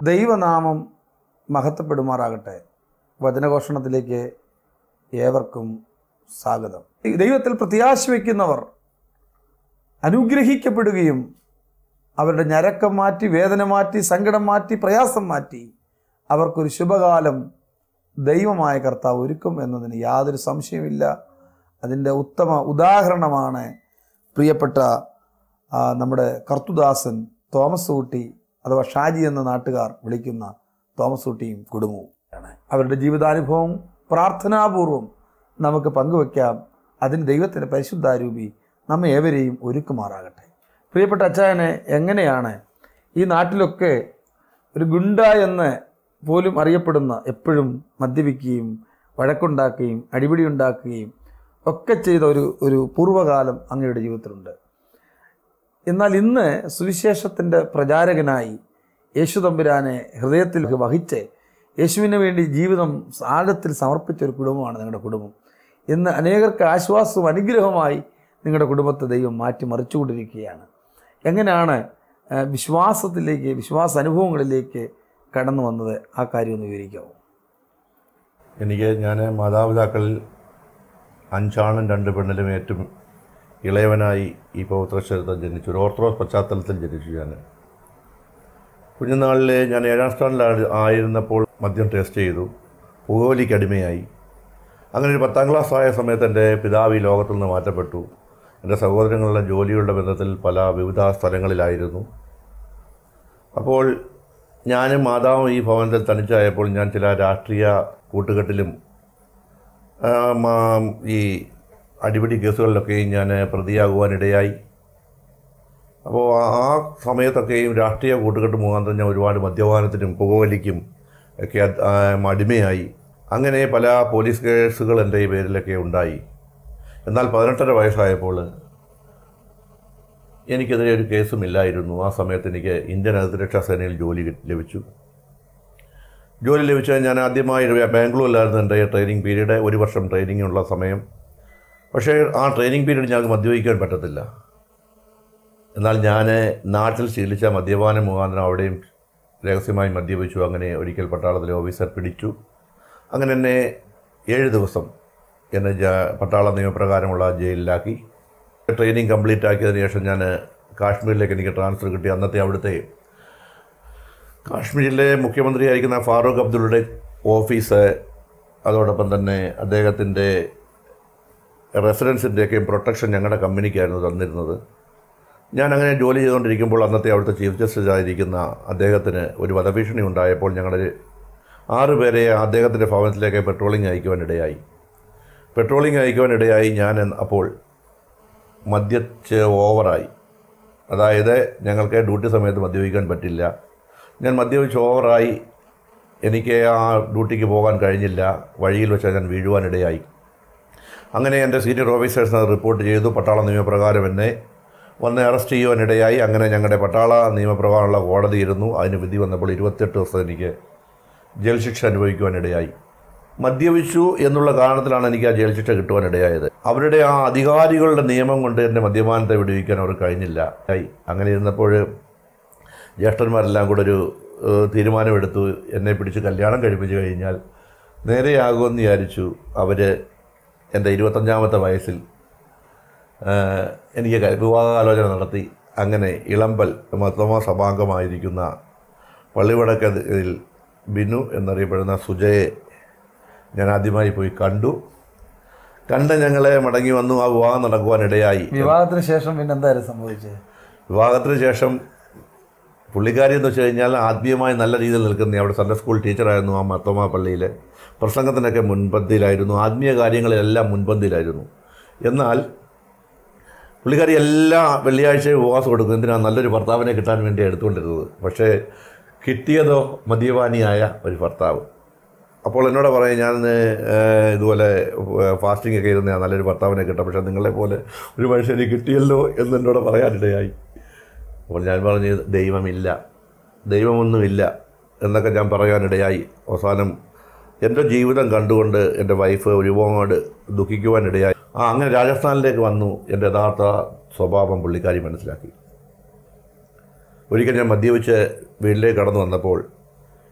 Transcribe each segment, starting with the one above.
ദൈവനാമം മഹത്വപ്പെടുമാറാകട്ടെ വചനഘോഷണത്തിലേക്ക് ഏവർക്കും സ്വാഗതം ഈ ദൈവത്തിൽ പ്രത്യാശ വയ്ക്കുന്നവർ അനുഗ്രഹിക്കപ്പെടുകയും അവരുടെ ഞരക്കം മാറ്റി വേദന മാറ്റി സങ്കടം മാറ്റി പ്രയാസം മാറ്റി അവർക്കൊരു ശുഭകാലം ദൈവമായ കർത്താവ് ഒരുക്കും എന്നതിന് യാതൊരു സംശയമില്ല അതിൻ്റെ ഉത്തമ ഉദാഹരണമാണ് പ്രിയപ്പെട്ട ആ, നമ്മുടെ കർത്തുദാസൻ തോമസ് ഊട്ടി അഥവാ ഷാജി എന്ന നാട്ടുകാർ വിളിക്കുന്ന തോമസ് ഊട്ടിയും കുടുംബവും ആണ് അവരുടെ ജീവിതാനുഭവം പ്രാർത്ഥനാപൂർവം നമുക്ക് പങ്കുവെക്കാം അതിന് ദൈവത്തിൻ്റെ പരിശുദ്ധാരൂപി നമ്മെ ഏവരെയും ഒരുക്കുമാറാകട്ടെ പ്രിയപ്പെട്ട അച്ചായനെ എങ്ങനെയാണ് ഈ നാട്ടിലൊക്കെ ഒരു ഗുണ്ട എന്ന് പോലും അറിയപ്പെടുന്ന എപ്പോഴും മദ്യപിക്കുകയും വഴക്കുണ്ടാക്കുകയും അടിപിടി ഉണ്ടാക്കുകയും ഒക്കെ ചെയ്ത ഒരു ഒരു പൂർവ്വകാലം അങ്ങയുടെ ജീവിതത്തിലുണ്ട് എന്നാൽ ഇന്ന് സുവിശേഷത്തിൻ്റെ പ്രചാരകനായി യേശു തമ്പുരാനെ ഹൃദയത്തിൽ വഹിച്ച് യേശുവിന് വേണ്ടി ജീവിതം ആഴത്തിൽ സമർപ്പിച്ച ഒരു കുടുംബമാണ് നിങ്ങളുടെ കുടുംബം ഇന്ന് അനേകർക്ക് ആശ്വാസവും അനുഗ്രഹമായി നിങ്ങളുടെ കുടുംബത്തെ ദൈവം മാറ്റി മറിച്ചുകൊണ്ടിരിക്കുകയാണ് എങ്ങനെയാണ് ആ, വിശ്വാസത്തിലേക്ക് വിശ്വാസ അനുഭവങ്ങളിലേക്ക് കടന്നു വന്നത് ആ കാര്യം ഒന്ന് വിവരിക്കാമോ എനിക്ക് ഞാൻ മാതാപിതാക്കളിൽ അഞ്ചാണും രണ്ട് പെണ്ണിലും ഏറ്റവും ഇളയവനായി ഈ പൗത്രക്ഷരത്തിൽ ജനിച്ചു ഒരു ഓർത്തഡോക്സ് പശ്ചാത്തലത്തിൽ ജനിച്ചു ഞാൻ കുഞ്ഞുനാളിൽ ഞാൻ ഏഴാം സ്റ്റാൻഡേർഡ് ആയിരുന്നപ്പോൾ മദ്യം ടേസ്റ്റ് ചെയ്തു പുകവലിക്ക് അടിമയായി അങ്ങനെ ഒരു പത്താം ക്ലാസ് ആയ സമയത്ത് എൻ്റെ പിതാവ് ഈ ലോകത്തു നിന്ന് മാറ്റപ്പെട്ടു എൻ്റെ സഹോദരങ്ങളുടെ ജോലിയുടെ ബന്ധത്തിൽ പല വിവിധ സ്ഥലങ്ങളിലായിരുന്നു അപ്പോൾ ഞാനും മാതാവും ഈ ഭവനത്തിൽ തനിച്ചായപ്പോൾ ഞാൻ ചില രാഷ്ട്രീയ കൂട്ടുകെട്ടിലും ആ, മാ- ഈ അടിപിടി കേസുകളിലൊക്കെയും ഞാൻ പ്രതിയാകുവാനിടയായി അപ്പോൾ ആ- ആ സമയത്തൊക്കെയും രാഷ്ട്രീയ കൂട്ടുകെട്ട് മുഖാന്തരം ഞാൻ ഒരുപാട് മദ്യപാനത്തിനും പുകവലിക്കും ഒക്കെ അത്- ആ, അടിമയായി അങ്ങനെ പല പോലീസ് കേസുകൾ എൻ്റെ ഈ പേരിലൊക്കെ ഉണ്ടായി എന്നാൽ പതിനെട്ടര വയസ്സായപ്പോൾ എനിക്കെതിരെ ഒരു കേസും ഇല്ലായിരുന്നു ആ സമയത്ത് എനിക്ക് ഇന്ത്യൻ അതിരക്ഷാ സേനയിൽ ജോലി കി- ലഭിച്ചു ജോലി ലഭിച്ചത് ഞാൻ ആദ്യമായി ഒരു ബാംഗ്ലൂരിലായിരുന്നു എൻ്റെ ട്രെയിനിങ് പീരീഡ് ഒരു വർഷം ട്രെയിനിങ് ഉള്ള സമയം പക്ഷേ ആ ട്രെയിനിങ് പീരീഡ് ഞങ്ങൾക്ക് മദ്യപിക്കാൻ പറ്റത്തില്ല എന്നാൽ ഞാൻ നാട്ടിൽ ശീലിച്ച മദ്യപാന മുഖാന്തരം അവിടെയും രഹസ്യമായി മദ്യപിച്ചു അങ്ങനെ ഒരിക്കൽ പട്ടാളത്തിലെ ഓഫീസർ പിടിച്ചു അങ്ങനെ എന്നെ ഏഴ് ദിവസം എന്നെ ജ- പട്ടാള നിയമപ്രകാരമുള്ള ജയിലിലാക്കി ട്രെയിനിങ് കംപ്ലീറ്റ് ആക്കിയതിന് ശേഷം ഞാൻ കാശ്മീരിലേക്ക് എനിക്ക് ട്രാൻസ്ഫർ കിട്ടി അന്നത്തെ അവിടുത്തെ കാശ്മീരിലെ മുഖ്യമന്ത്രിയായിരിക്കുന്ന ഫാറൂഖ് അബ്ദുള്ളയുടെ ഓഫീസ് അതോടൊപ്പം തന്നെ അദ്ദേഹത്തിൻ്റെ റെസിഡൻസിൻ്റെയൊക്കെയും പ്രൊട്ടക്ഷൻ ഞങ്ങളുടെ കമ്പനിക്കായിരുന്നു തന്നിരുന്നത് ഞാൻ അങ്ങനെ ജോലി ചെയ്തുകൊണ്ടിരിക്കുമ്പോൾ അന്നത്തെ അവിടുത്തെ ചീഫ് ജസ്റ്റിസ് ആയിരിക്കുന്ന അദ്ദേഹത്തിന് ഒരു വധഭീഷണി ഉണ്ടായപ്പോൾ ഞങ്ങളുടെ ആറ് പേരെ അദ്ദേഹത്തിൻ്റെ ഭവനത്തിലേക്ക് പെട്രോളിംഗ് അയക്കുവാനിടയായി പെട്രോളിംഗ് അയക്കുവാനിടയായി ഞാൻ എന്ന് അപ്പോൾ മദ്യച്ച് ഓവറായി അതായത് ഞങ്ങൾക്ക് ഡ്യൂട്ടി സമയത്ത് മദ്യപിക്കാൻ പറ്റില്ല ഞാൻ മദ്യപിച്ച് ഓവറായി എനിക്ക് ആ ഡ്യൂട്ടിക്ക് പോകാൻ കഴിഞ്ഞില്ല വഴിയിൽ വെച്ച് ഞാൻ വീഴുവാനിടയായി അങ്ങനെ എൻ്റെ സീനിയർ ഓഫീസേഴ്സ് അത് റിപ്പോർട്ട് ചെയ്തു പട്ടാള നിയമപ്രകാരം എന്നെ വന്ന് അറസ്റ്റ് ചെയ്യുവാനിടയായി അങ്ങനെ ഞങ്ങളുടെ പട്ടാള നിയമപ്രകാരമുള്ള കോടതി ഇരുന്നു അതിന് വിധി വന്നപ്പോൾ ഇരുപത്തെട്ട് ദിവസം എനിക്ക് ജയിൽ ശിക്ഷ അനുഭവിക്കുവാനിടയായി മദ്യപിച്ചു എന്നുള്ള കാരണത്തിലാണ് എനിക്ക് ആ ജയിൽ ശിക്ഷ കിട്ടുവാനിടയായത് അവരുടെ ആ അധികാരികളുടെ നിയമം കൊണ്ട് എൻ്റെ മദ്യപാനത്തെ വിടുവിക്കാൻ അവർ കഴിഞ്ഞില്ല ആയി അങ്ങനെ ഇരുന്നപ്പോൾ ജ്യേഷ്ഠന്മാരെല്ലാം കൂടെ ഒരു ഏഹ്, തീരുമാനമെടുത്തു എന്നെ പിടിച്ച് കല്യാണം കഴിപ്പിച്ച് കഴിഞ്ഞാൽ നേരെയാകുമെന്ന് വിചാരിച്ചു അവർ എൻ്റെ ഇരുപത്തഞ്ചാമത്തെ വയസ്സിൽ ഏഹ്, എനിക്ക് ക- വിവാഹാലോചന നടത്തി അങ്ങനെ ഇളമ്പൽ മർത്തമ സഭാംഗമായിരിക്കുന്ന പള്ളിവടക്കതിൽ ബിനു എന്നറിയപ്പെടുന്ന സുജയെ ഞാൻ ആദ്യമായി പോയി കണ്ടു കണ്ട് ഞങ്ങളെ മടങ്ങി വന്നു ആ വിവാഹം നടക്കുവാനിടയായി വിവാഹത്തിന് ശേഷം പിന്നെ എന്തായാലും സംഭവിച്ചത് വിവാഹത്തിന് ശേഷം പുള്ളിക്കാരി എന്ന് വെച്ച് കഴിഞ്ഞാൽ ആത്മീയമായി നല്ല രീതിയിൽ നിൽക്കുന്ന അവിടെ സൺഡേ സ്കൂൾ ടീച്ചറായിരുന്നു ആ മർത്തോമ പള്ളിയിൽ പ്രസംഗത്തിനൊക്കെ മുൻപന്തിയിലായിരുന്നു ആത്മീയ കാര്യങ്ങളിലെല്ലാം മുൻപന്തിയിലായിരുന്നു എന്നാൽ പുള്ളിക്കാരി എല്ലാ വെള്ളിയാഴ്ചയും ഉപവാസം കൊടുക്കും എന്തിനാണ് നല്ലൊരു ഭർത്താവിനെ കിട്ടാൻ വേണ്ടി എടുത്തുകൊണ്ടിരുന്നത് പക്ഷേ കിട്ടിയതോ മദ്യപാനിയായ ഒരു ഭർത്താവ് അപ്പോൾ എന്നോട് പറയും ഞാൻ ഏഹ്, ഇതുപോലെ ഫാസ്റ്റിംഗ് ഒക്കെ ഇരുന്ന നല്ലൊരു ഭർത്താവിനെ കിട്ടാം പക്ഷേ നിങ്ങളെ പോലെ ഒരു മനുഷ്യനെ കിട്ടിയല്ലോ എന്ന് എന്നോട് പറയാനിടയായി അപ്പോൾ ഞാൻ പറഞ്ഞു ദൈവമില്ല ദൈവമൊന്നുമില്ല എന്നൊക്കെ ഞാൻ പറയാനിടയായി അവസാനം എൻ്റെ ജീവിതം കണ്ടുകൊണ്ട് എൻ്റെ വൈഫ് ഒരുപാട് ദുഃഖിക്കുവാനിടയായി ആ അങ്ങനെ രാജസ്ഥാനിലേക്ക് വന്നു എൻ്റെ യഥാർത്ഥ സ്വഭാവം പുള്ളിക്കാരി മനസ്സിലാക്കി ഒരിക്കൽ ഞാൻ മദ്യപിച്ച് വീട്ടിലേക്ക് കടന്നു വന്നപ്പോൾ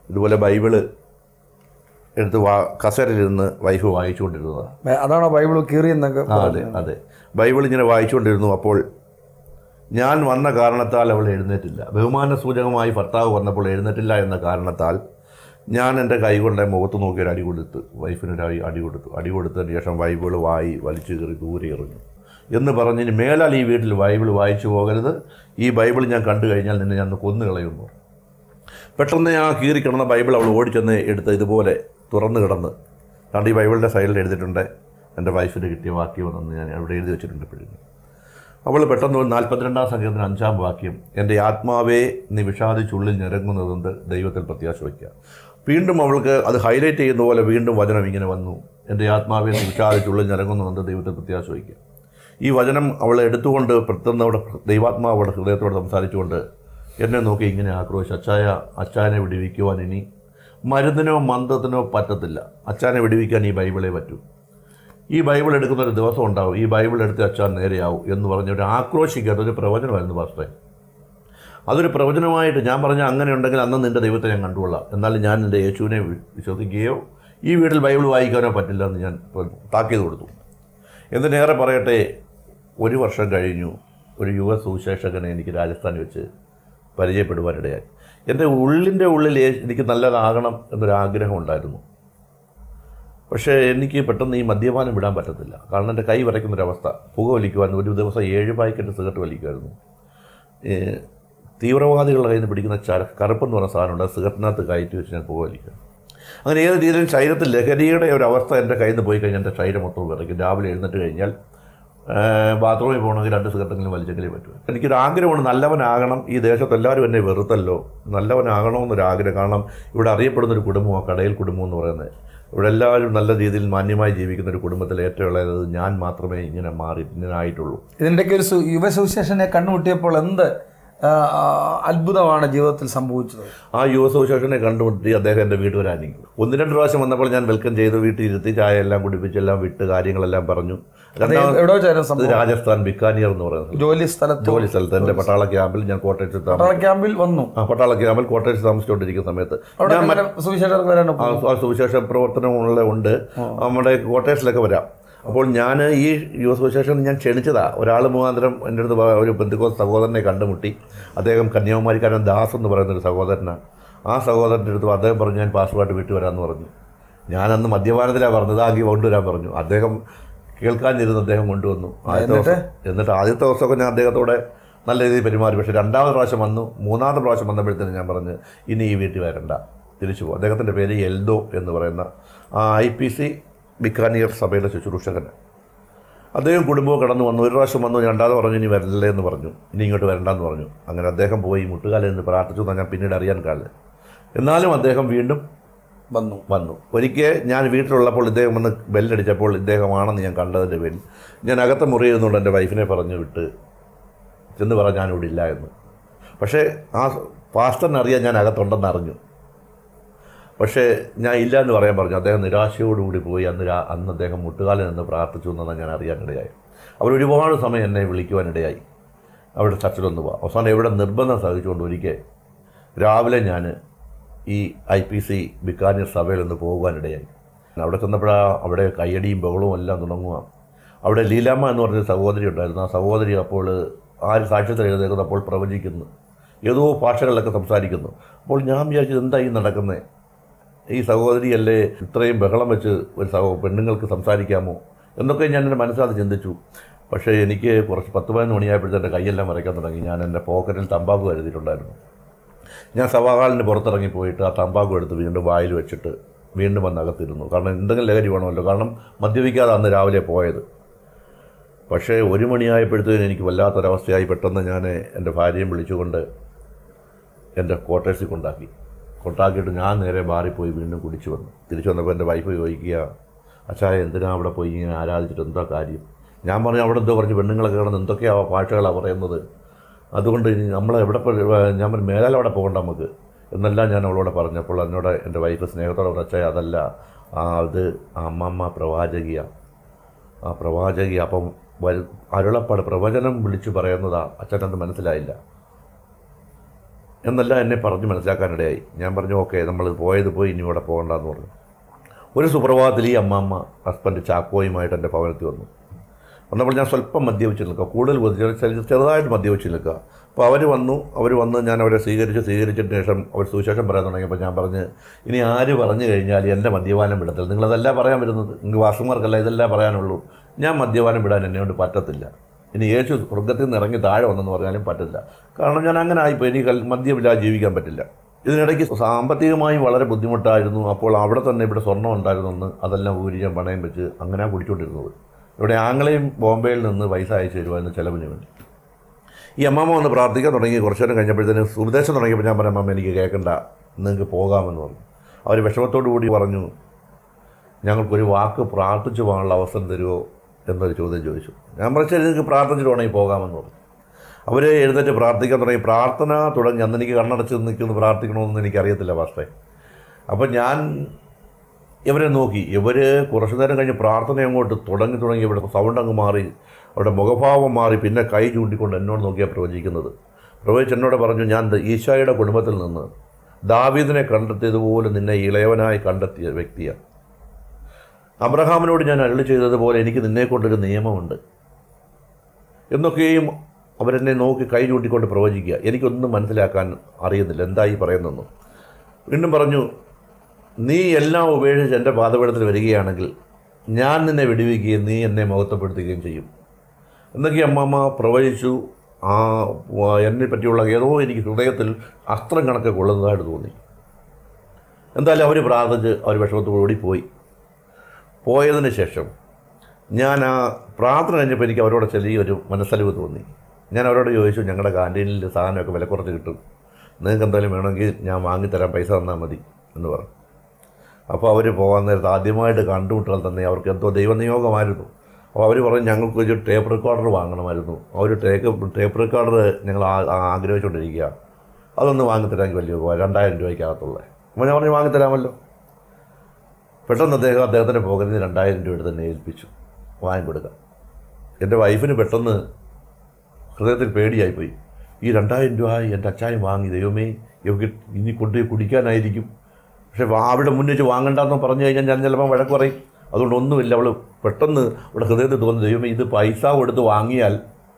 ഇതുപോലെ ബൈബിള് എടുത്ത് വാ കസേരയിലിരുന്ന് വൈഫ് വായിച്ചുകൊണ്ടിരുന്നതാണ് ബൈ- അതാണോ ബൈബിൾ കീറിയെന്നൊക്കെ ആ, അതെ അതെ ബൈബിൾ ഇങ്ങനെ വായിച്ചുകൊണ്ടിരുന്നു അപ്പോൾ ഞാൻ വന്ന കാരണത്താൽ അവൾ എഴുന്നേറ്റില്ല ബഹുമാന സൂചകമായി ഭർത്താവ് വന്നപ്പോൾ എഴുന്നേറ്റില്ല എന്ന കാരണത്താൽ ഞാൻ എൻ്റെ കൈ കൊണ്ട് മുഖത്ത് നോക്കി ഒരു അടി കൊടുത്ത് വൈഫിനൊരു അടി അടി കൊടുത്തു അടി കൊടുത്തതിന് ശേഷം ബൈബിൾ വായി വലിച്ചു കയറി ദൂരെ എറിഞ്ഞു എന്ന് പറഞ്ഞ് ഇനി മേലാൽ ഈ വീട്ടിൽ ബൈബിൾ വായിച്ചു പോകരുത് ഈ ബൈബിൾ ഞാൻ കണ്ടു കഴിഞ്ഞാൽ നിന്നെ ഞാൻ കൊന്നു കളയുന്നു പെട്ടെന്ന് ആ കീറി കിടന്ന ബൈബിൾ അവൾ ഓടിച്ചെന്ന് എടുത്ത് ഇതുപോലെ തുറന്ന് കിടന്ന് കാരണം ഈ ബൈബിളിൻ്റെ സൈഡിൽ എഴുതിയിട്ടുണ്ട് എൻ്റെ വൈഫിന് കിട്ടിയ വാക്യമെന്ന് ഞാൻ അവിടെ എഴുതി വെച്ചിട്ടുണ്ട് ഇപ്പോഴും അവൾ പെട്ടെന്ന് ഒരു നാൽപ്പത്തിരണ്ടാം സംഖ്യത്തിന് അഞ്ചാം വാക്യം എൻ്റെ ആത്മാവേ നീ വിഷാദിച്ചുള്ളിൽ ഞെരങ്ങുന്നതുകൊണ്ട് ദൈവത്തിൽ പ്രത്യാശ വയ്ക്കുക വീണ്ടും അവൾക്ക് അത് ഹൈലൈറ്റ് ചെയ്യുന്ന പോലെ വീണ്ടും വചനം ഇങ്ങനെ വന്നു എൻ്റെ ആത്മാവേ നീ വിഷാദിച്ചുള്ളിൽ ഞെരങ്ങുന്നതുകൊണ്ട് ദൈവത്തിൽ പ്രത്യാശ വയ്ക്കുക ഈ വചനം അവൾ എടുത്തുകൊണ്ട് പെട്ടെന്ന് അവിടെ ദൈവാത്മാവ് അവിടെ ഹൃദയത്തോട് സംസാരിച്ചുകൊണ്ട് എന്നെ നോക്കി ഇങ്ങനെ ആക്രോശിച്ചു അച്ചായ അച്ചായനെ വിടിവിക്കുവാൻ ഇനി മരുന്നിനോ മന്ത്രത്തിനോ പറ്റത്തില്ല അച്ചാനെ വിടിവിക്കാൻ ഈ ബൈബിളേ പറ്റൂ ഈ ബൈബിൾ എടുക്കുന്ന ഒരു ദിവസം ഉണ്ടാവും ഈ ബൈബിൾ എടുത്ത് അച്ചാൻ നേരെയാവും എന്ന് പറഞ്ഞ ഒരു ആക്രോശിക്കാത്ത ഒരു പ്രവചനമായിരുന്നു പാസ്റ്റേ അതൊരു പ്രവചനമായിട്ട് ഞാൻ പറഞ്ഞ അങ്ങനെ ഉണ്ടെങ്കിൽ അന്ന് നിൻ്റെ ദൈവത്തെ ഞാൻ കണ്ടുകൊള്ളാം എന്നാലും ഞാൻ എൻ്റെ യേശുവിനെ വി- വിശ്വസിക്കുകയോ ഈ വീട്ടിൽ ബൈബിൾ വായിക്കാനോ പറ്റില്ല എന്ന് ഞാൻ ഇപ്പോൾ താക്കീത് കൊടുത്തു എന്തിനേറെ പറയട്ടെ ഒരു വർഷം കഴിഞ്ഞു ഒരു യുവ സുവിശേഷകനെ എനിക്ക് രാജസ്ഥാനിൽ വെച്ച് പരിചയപ്പെടുവാനിടയായി എൻ്റെ ഉള്ളിൻ്റെ ഉള്ളിൽ യേ- എനിക്ക് നല്ലതാകണം എന്നൊരാഗ്രഹം ഉണ്ടായിരുന്നു പക്ഷേ എനിക്ക് പെട്ടെന്ന് ഈ മദ്യപാനം വിടാൻ പറ്റത്തില്ല കാരണം എൻ്റെ കൈ വരയ്ക്കുന്നൊരവസ്ഥ പുക വലിക്കുവാൻ ഒരു ദിവസം ഏഴ് പാക്കറ്റ് സിഗരറ്റ് വലിക്കുമായിരുന്നു ഈ തീവ്രവാദികളുടെ കയ്യിൽ നിന്ന് പിടിക്കുന്ന ചര കറുപ്പെന്ന് പറഞ്ഞ സാധനമുണ്ട് അത് സിഗരറ്റിനകത്ത് കയറ്റി വെച്ച് ഞാൻ പുക വലിക്കുക അങ്ങനെ ഏത് രീതിയിലും ശരീരത്തിൽ ലഹരിയുടെ ഒരു അവസ്ഥ എൻ്റെ കയ്യിൽ നിന്ന് പോയി കഴിഞ്ഞാൽ എൻ്റെ ശരീരം മൊത്തം വിറയ്ക്കും രാവിലെ എഴുന്നേറ്റ് കഴിഞ്ഞാൽ ബാത്റൂമിൽ പോകണമെങ്കിൽ രണ്ട് സിഗരറ്റെങ്കിലും വലിച്ചെങ്കിലേ പറ്റൂ എനിക്കൊരു ആഗ്രഹമാണ് നല്ലവനാകണം ഈ ദേശത്ത് എല്ലാവരും എന്നെ വെറുത്തല്ലോ നല്ലവനാകണമെന്നൊരു ആഗ്രഹം കാരണം ഇവിടെ അറിയപ്പെടുന്ന ഒരു കുടുംബമാണ് കടയിൽ കുടുംബം എന്ന് പറയുന്നത് ഇവിടെ എല്ലാവരും നല്ല രീതിയിൽ മാന്യമായി ജീവിക്കുന്ന ഒരു കുടുംബത്തിൽ ഏറ്റവും ഇളയത് ഞാൻ മാത്രമേ ഇങ്ങനെ മാറി ഇങ്ങനെ ആയിട്ടുള്ളൂ ഇതിൻ്റെയൊക്കെ ഒരു സു- യുവസുവിശേഷനെ കണ്ടുമുട്ടിയപ്പോൾ എന്ത് ആ, ആ, അത്ഭുതമാണ് ജീവിതത്തിൽ സംഭവിച്ചത് ആ യുവസുവിശേഷനെ കണ്ടുമുട്ടി അദ്ദേഹം എൻ്റെ വീട്ടിൽ വരാനിങ്ങി ഒന്ന് രണ്ട് പ്രാവശ്യം വന്നപ്പോൾ ഞാൻ വെൽക്കം ചെയ്തു വീട്ടിൽ ഇരുത്തി ചായ എല്ലാം കുടിപ്പിച്ച് എല്ലാം വിട്ട് കാര്യങ്ങളെല്ലാം പറഞ്ഞു രണ്ടാമത് എവിടെ വെച്ചായിരുന്നു ഇത് സംഭവം രാജസ്ഥാൻ ബിക്കാനിയർ എന്ന് പറയുന്നത് ജോലി സ്ഥലത്ത് ജോലി സ്ഥലത്ത് എൻ്റെ പട്ടാള ക്യാമ്പിൽ ഞാൻ കോട്ടയത്ത് താമസം പട്ടാള ക്യാമ്പിൽ വന്നു ആ പട്ടാള ക്യാമ്പിൽ കോട്ടയത്ത് താമസിച്ചുകൊണ്ടിരിക്കുന്ന സമയത്ത് അവിടെ ഞാൻ അങ്ങനെ സുവിശേഷകർക്ക് വരാനോ ആ ആ സുവിശേഷ പ്രവർത്തനമുള്ള ഉണ്ട് നമ്മുടെ കോട്ടേഴ്സിലൊക്കെ വരാം അപ്പോൾ ഞാൻ ഈ യുവസുവിശേഷം ഞാൻ ക്ഷണിച്ചതാ ഒരാൾ മുഖാന്തരം എൻ്റെ അടുത്ത് പ- ഒരു ബന്ധുക്കോസ് സഹോദരനെ കണ്ടുമുട്ടി അദ്ദേഹം കന്യാകുമാരിക്കാരൻ ദാസ് എന്ന് പറയുന്ന ഒരു സഹോദരനാണ് ആ സഹോദരൻ്റെ അടുത്ത് അദ്ദേഹം പറഞ്ഞു ഞാൻ പാസ്പോർട്ട് വിട്ടു വരാമെന്ന് പറഞ്ഞു ഞാനന്ന് മദ്യപാനത്തിലാണ് പറഞ്ഞത് ആക്കി കൊണ്ടുവരാൻ പറഞ്ഞു അദ്ദേഹം കേൾക്കാനിരുന്ന് അദ്ദേഹം കൊണ്ടുവന്നു ആദ്യത്തെ ദിവസം എന്നിട്ട് ആദ്യത്തെ ദിവസമൊക്കെ ഞാൻ അദ്ദേഹത്തോടെ നല്ല രീതിയിൽ പെരുമാറി പക്ഷേ രണ്ടാമത്തെ പ്രാവശ്യം വന്നു മൂന്നാമത്തെ പ്രാവശ്യം വന്നപ്പോഴത്തേനും ഞാൻ പറഞ്ഞു ഇനി ഈ വീട്ടിൽ വരണ്ട തിരിച്ചു പോകും അദ്ദേഹത്തിൻ്റെ പേര് എൽദോ എന്ന് പറയുന്ന ഐ പി സി ബിക്കാനിയർ സഭയിലെ ശുശ്രൂഷകൻ അദ്ദേഹം കുടുംബവും കടന്നു വന്നു ഒരു പ്രാവശ്യം വന്നു രണ്ടാമത് പറഞ്ഞു ഇനി വരില്ലേ എന്ന് പറഞ്ഞു ഇനി ഇങ്ങോട്ട് വരണ്ടെന്ന് പറഞ്ഞു അങ്ങനെ അദ്ദേഹം പോയി മുട്ടുകാലിൽ നിന്ന് പ്രാർത്ഥിച്ചു എന്നാണ് ഞാൻ പിന്നീട് അറിയാൻ കാലിൽ എന്നാലും അദ്ദേഹം വീണ്ടും വന്നു വന്നു ഒരിക്കൽ ഞാൻ വീട്ടിലുള്ളപ്പോൾ ഇദ്ദേഹം വന്ന് ബെല്ലടിച്ചപ്പോൾ ഇദ്ദേഹമാണെന്ന് ഞാൻ കണ്ടതിൻ്റെ പേരിൽ ഞാൻ അകത്തെ മുറിയിരുന്നുകൊണ്ട് എൻ്റെ വൈഫിനെ പറഞ്ഞു വിട്ട് ചെന്ന് പറ ഞാനിവിടെ ഇല്ല എന്ന് പക്ഷേ ആ പാസ്റ്ററിനറിയാൻ ഞാൻ അകത്തുണ്ടെന്ന് അറിഞ്ഞു പക്ഷേ ഞാൻ ഇല്ല എന്ന് പറയാൻ പറഞ്ഞു അദ്ദേഹം നിരാശയോടുകൂടി പോയി അന്ന് രാ അന്ന് അദ്ദേഹം മുട്ടുകാലിൽ നിന്ന് പ്രാർത്ഥിച്ചു എന്നാണ് ഞാൻ അറിയാനിടയായി അവർ ഒരുപാട് സമയം എന്നെ വിളിക്കുവാനിടയായി അവിടെ ചർച്ചിലൊന്ന് പോവാം അവസാനം എവിടെ നിർബന്ധം സഹിച്ചുകൊണ്ട് ഒരിക്കൽ രാവിലെ ഞാൻ ഈ ഐ പി സി ബിക്കാനീർ സഭയിൽ നിന്ന് പോകുവാനിടയായി അവിടെ ചെന്നപ്പോഴാ അവിടെ കയ്യടിയും ബഹളവും എല്ലാം തുടങ്ങുക അവിടെ ലീലാമ്മ എന്ന് പറഞ്ഞൊരു സഹോദരി ഉണ്ടായിരുന്നു ആ സഹോദരി അപ്പോൾ ആര് സാക്ഷ്യത്തിൽ എഴുതേക്കുന്നത് അപ്പോൾ പ്രവചിക്കുന്നു ഏതോ ഭാഷകളിലൊക്കെ സംസാരിക്കുന്നു അപ്പോൾ ഞാൻ വിചാരിച്ചത് എന്താ ഈ നടക്കുന്നത് ഈ സഹോദരിയല്ലേ ഇത്രയും ബഹളം വെച്ച് ഒരു സഹോ പെണ്ണുങ്ങൾക്ക് സംസാരിക്കാമോ എന്നൊക്കെ ഞാൻ എൻ്റെ മനസ്സിലത് ചിന്തിച്ചു പക്ഷേ എനിക്ക് കുറച്ച് പത്ത് പതിനൊന്ന് മണിയായപ്പോഴത്തെ എൻ്റെ കൈയെല്ലാം മറയ്ക്കാൻ തുടങ്ങി ഞാൻ എൻ്റെ പോക്കറ്റിൽ തമ്പാക്ക് കരുതിയിട്ടുണ്ടായിരുന്നു ഞാൻ സഭാകാലിന് പുറത്തിറങ്ങി പോയിട്ട് ആ തമ്പാക്കും എടുത്ത് വീണ്ടും വായിൽ വെച്ചിട്ട് വീണ്ടും വന്ന് അകത്തിരുന്നു കാരണം എന്തെങ്കിലും ലഹരി വേണമല്ലോ കാരണം മദ്യപിക്കാതെ അന്ന് രാവിലെ പോയത് പക്ഷേ ഒരു മണിയായപ്പോഴത്തേനും എനിക്ക് വല്ലാത്തൊരവസ്ഥയായി പെട്ടെന്ന് ഞാൻ എൻ്റെ ഭാര്യയും വിളിച്ചുകൊണ്ട് എൻ്റെ ക്വാർട്ടേഴ്സിൽ കൊണ്ടാക്കി കൊണ്ടാക്കിയിട്ട് ഞാൻ നേരെ മാറിപ്പോയി വീണ്ടും കുടിച്ചു വന്നു തിരിച്ചു വന്നപ്പോൾ എൻ്റെ വൈഫ് ചോദിക്കുക അച്ഛായ എന്തിനാ അവിടെ പോയി ഇങ്ങനെ ആരാധിച്ചിട്ട് എന്താ കാര്യം ഞാൻ പറഞ്ഞു അവിടെ എന്തോ കുറച്ച് പെണ്ണുങ്ങളൊക്കെ കിടന്ന് എന്തൊക്കെയാണ് ഭാഷകളാണ് പറയുന്നത് അതുകൊണ്ട് ഇനി നമ്മൾ എവിടെ പോയി ഞാൻ പറഞ്ഞു മേലാൽ അവിടെ പോകണ്ട നമുക്ക് എന്നെല്ലാം ഞാൻ അവളോട് പറഞ്ഞപ്പോൾ എന്നോട് എൻ്റെ വൈഫ് സ്നേഹത്തോടെ പറഞ്ഞു അച്ഛായ അതല്ല ആ അത് ആ അമ്മമ്മ പ്രവാചകിയാണ് ആ പ്രവാചകി അപ്പം വരു അരുളപ്പാട് പ്രവചനം വിളിച്ചു പറയുന്നതാ അച്ഛനത് മനസ്സിലായില്ല എന്നെല്ലാം എന്നെ പറഞ്ഞ് മനസ്സിലാക്കാനിടയായി ഞാൻ പറഞ്ഞു ഓക്കെ നമ്മൾ പോയത് പോയി ഇനി ഇവിടെ പോകണ്ടെന്ന് പറഞ്ഞു ഒരു സുപ്രഭാതത്തിൽ ഈ അമ്മാമ്മ ഹസ്ബൻഡ് ചാക്കോയുമായിട്ട് എൻ്റെ ഭവനത്തിൽ വന്നു വന്നപ്പോൾ ഞാൻ സ്വല്പം മദ്യപിച്ച് നിൽക്കുക കൂടുതൽ മദ്യ- ചെറു- ചെറുതായിട്ട് മദ്യപിച്ച് നിൽക്കുക അപ്പോൾ അവർ വന്നു അവർ വന്ന് ഞാൻ അവരെ സ്വീകരിച്ച് സ്വീകരിച്ചതിന് ശേഷം അവർ സുവിശേഷം പറയാൻ തുടങ്ങിയപ്പോൾ ഞാൻ പറഞ്ഞ് ഇനി ആര് പറഞ്ഞു കഴിഞ്ഞാൽ എൻ്റെ മദ്യപാനം വിടത്തില്ല നിങ്ങളതെല്ലാം പറയാൻ വരുന്നത് നിങ്ങൾക്ക് വാസുമാർക്കല്ല ഇതെല്ലാം പറയാനുള്ളൂ ഞാൻ മദ്യപാനം വിടാൻ എന്നെ കൊണ്ട് പറ്റത്തില്ല ഇനി യേശു സ്വർഗത്തിൽ നിന്ന് ഇറങ്ങി താഴെ വന്നെന്ന് പറഞ്ഞാലും പറ്റില്ല കാരണം ഞാൻ അങ്ങനെ ആയിപ്പോൾ എനിക്ക് കൽ- മദ്യമില്ലാതെ ജീവിക്കാൻ പറ്റില്ല ഇതിനിടയ്ക്ക് സാമ്പത്തികമായി വളരെ ബുദ്ധിമുട്ടായിരുന്നു അപ്പോൾ അവിടെ തന്നെ ഇവിടെ സ്വർണ്ണം ഉണ്ടായിരുന്നെന്ന് അതെല്ലാം ഊരി ഞാൻ പണയം വെച്ച് അങ്ങനെ കുടിച്ചുകൊണ്ടിരുന്നത് ഇവിടെ ആങ്ങളെയും ബോംബെയിൽ നിന്ന് പൈസ അയച്ചു തരുമായിരുന്നു ചിലവിന് വേണ്ടി ഈ അമ്മാമ്മ വന്ന് പ്രാർത്ഥിക്കാൻ തുടങ്ങി കുറച്ചു നേരം കഴിഞ്ഞപ്പോഴത്തേന് ഉപദേശം തുടങ്ങിയപ്പോൾ ഞാൻ പറഞ്ഞു അമ്മ എനിക്ക് കേൾക്കണ്ട നിങ്ങൾക്ക് പോകാമെന്ന് പറഞ്ഞു അവർ വിഷമത്തോടു കൂടി പറഞ്ഞു ഞങ്ങൾക്കൊരു വാക്ക് പ്രാർത്ഥിച്ചു പോകാനുള്ള അവസരം തരുമോ എന്നൊരു ചോദ്യം ചോദിച്ചു ഞാൻ പറഞ്ഞു ശരി നിങ്ങൾക്ക് പ്രാർത്ഥിച്ചിട്ട് വേണമെങ്കിൽ പോകാമെന്ന് പറഞ്ഞു അവർ എഴുന്നേറ്റ് പ്രാർത്ഥിക്കാൻ തുടങ്ങി പ്രാർത്ഥന തുടങ്ങി അന്ന് എനിക്ക് കണ്ണടച്ച് നിൽക്കുന്നു പ്രാർത്ഥിക്കണമെന്ന് എനിക്കറിയത്തില്ല പാസ്റ്റേ അപ്പം ഞാൻ ഇവരെ നോക്കി ഇവർ കുറച്ചു നേരം കഴിഞ്ഞ് പ്രാർത്ഥന അങ്ങോട്ട് തുടങ്ങി തുടങ്ങി ഇവിടെ സൗണ്ട് അങ്ങ് മാറി അവിടെ മുഖഭാവം മാറി പിന്നെ കൈ ചൂണ്ടിക്കൊണ്ട് എന്നോട് നോക്കിയാണ് പ്രവചിക്കുന്നത് പ്രവചിച്ച് എന്നോട് പറഞ്ഞു ഞാൻ ദ- ഈശായുടെ കുടുംബത്തിൽ നിന്ന് ദാവീദിനെ കണ്ടെത്തിയതുപോലെ നിന്നെ ഇളയവനായി കണ്ടെത്തിയ വ്യക്തിയാണ് അബ്രഹാമിനോട് ഞാൻ അരളി ചെയ്തതുപോലെ എനിക്ക് നിന്നെക്കൊണ്ടൊരു നിയമമുണ്ട് എന്നൊക്കെയും അവരെന്നെ നോക്കി കൈ ചൂണ്ടിക്കൊണ്ട് പ്രവചിക്കുക എനിക്കൊന്നും മനസ്സിലാക്കാൻ അറിയുന്നില്ല എന്തായി പറയുന്നെന്ന് വീണ്ടും പറഞ്ഞു നീ എല്ലാം ഉപേക്ഷിച്ച് എൻ്റെ പാതപീഠത്തിൽ വരികയാണെങ്കിൽ ഞാൻ നിന്നെ വെടിവെക്കുകയും നീ എന്നെ മഹത്വപ്പെടുത്തുകയും ചെയ്യും എന്നൊക്കെ അമ്മമ്മ പ്രവചിച്ചു ആ വ- എന്നെ പറ്റിയുള്ള ഏതോ എനിക്ക് ഹൃദയത്തിൽ അസ്ത്രം കണക്കെ കൊള്ളുന്നതായിട്ട് തോന്നി എന്തായാലും അവർ പ്രാർത്ഥിച്ച് അവർ വിഷമത്തോടുകൂടി പോയി പോയതിന് ശേഷം ഞാൻ ആ പ്രാർത്ഥന കഴിഞ്ഞപ്പോൾ എനിക്ക് അവരോട് ചെറിയൊരു മനസ്സലിവ് തോന്നി ഞാൻ അവരോട് ചോദിച്ചു ഞങ്ങളുടെ കാൻറ്റീനിൽ സാധനമൊക്കെ വില കുറച്ച് കിട്ടും നിങ്ങൾക്ക് എന്തായാലും വേണമെങ്കിൽ ഞാൻ വാങ്ങിത്തരാൻ പൈസ തന്നാൽ മതി എന്ന് പറഞ്ഞു അപ്പോൾ അവർ പോകാൻ നേരത്ത് ആദ്യമായിട്ട് കണ്ടുമുട്ടാൽ തന്നെ അവർക്ക് എന്തോ ദൈവനിയോഗമായിരുന്നു അപ്പോൾ അവർ പറഞ്ഞു ഞങ്ങൾക്കൊരു ടേപ്പ് റെക്കോർഡർ വാങ്ങണമായിരുന്നു ആ ഒരു ടേക്ക് ടേപ്പ് റെക്കോർഡർ ഞങ്ങൾ ആ- ആ- ആഗ്രഹിച്ചുകൊണ്ടിരിക്കുക അതൊന്ന് വാങ്ങിത്തരാൻ വലിയ ഉപകാരം. രണ്ടായിരം രൂപയ്ക്കകത്തുള്ളത് അപ്പോൾ ഞാൻ പറഞ്ഞു വാങ്ങിത്തരാമല്ലോ പെട്ടെന്ന് അദ്ദേഹം അദ്ദേഹത്തിൻ്റെ പോകലിന് രണ്ടായിരം രൂപ എടുത്ത് തന്നെ ഏൽപ്പിച്ചു വാങ്ങിക്കൊടുക്കാം എൻ്റെ വൈഫിന് പെട്ടെന്ന് ഹൃദയത്തിൽ പേടിയായിപ്പോയി ഈ രണ്ടായിരം രൂപ എൻ്റെ അച്ചായം വാങ്ങി ദൈവമേ ഇവർക്ക് ഇനി കൊണ്ടുപോയി കുടിക്കാനായിരിക്കും പക്ഷേ വാ- അവിടെ മുന്നിൽ വെച്ച് വാങ്ങണ്ടെന്ന് പറഞ്ഞു കഴിഞ്ഞാൽ ഞാൻ ചിലപ്പോൾ വഴക്ക് പറയും അതുകൊണ്ട് ഒന്നുമില്ല അവൾ പെട്ടെന്ന് അവിടെ ഹൃദയത്തിൽ തോന്നുന്നു ദൈവമേ ഇത് പൈസ കൊടുത്ത് വാങ്ങിയാൽ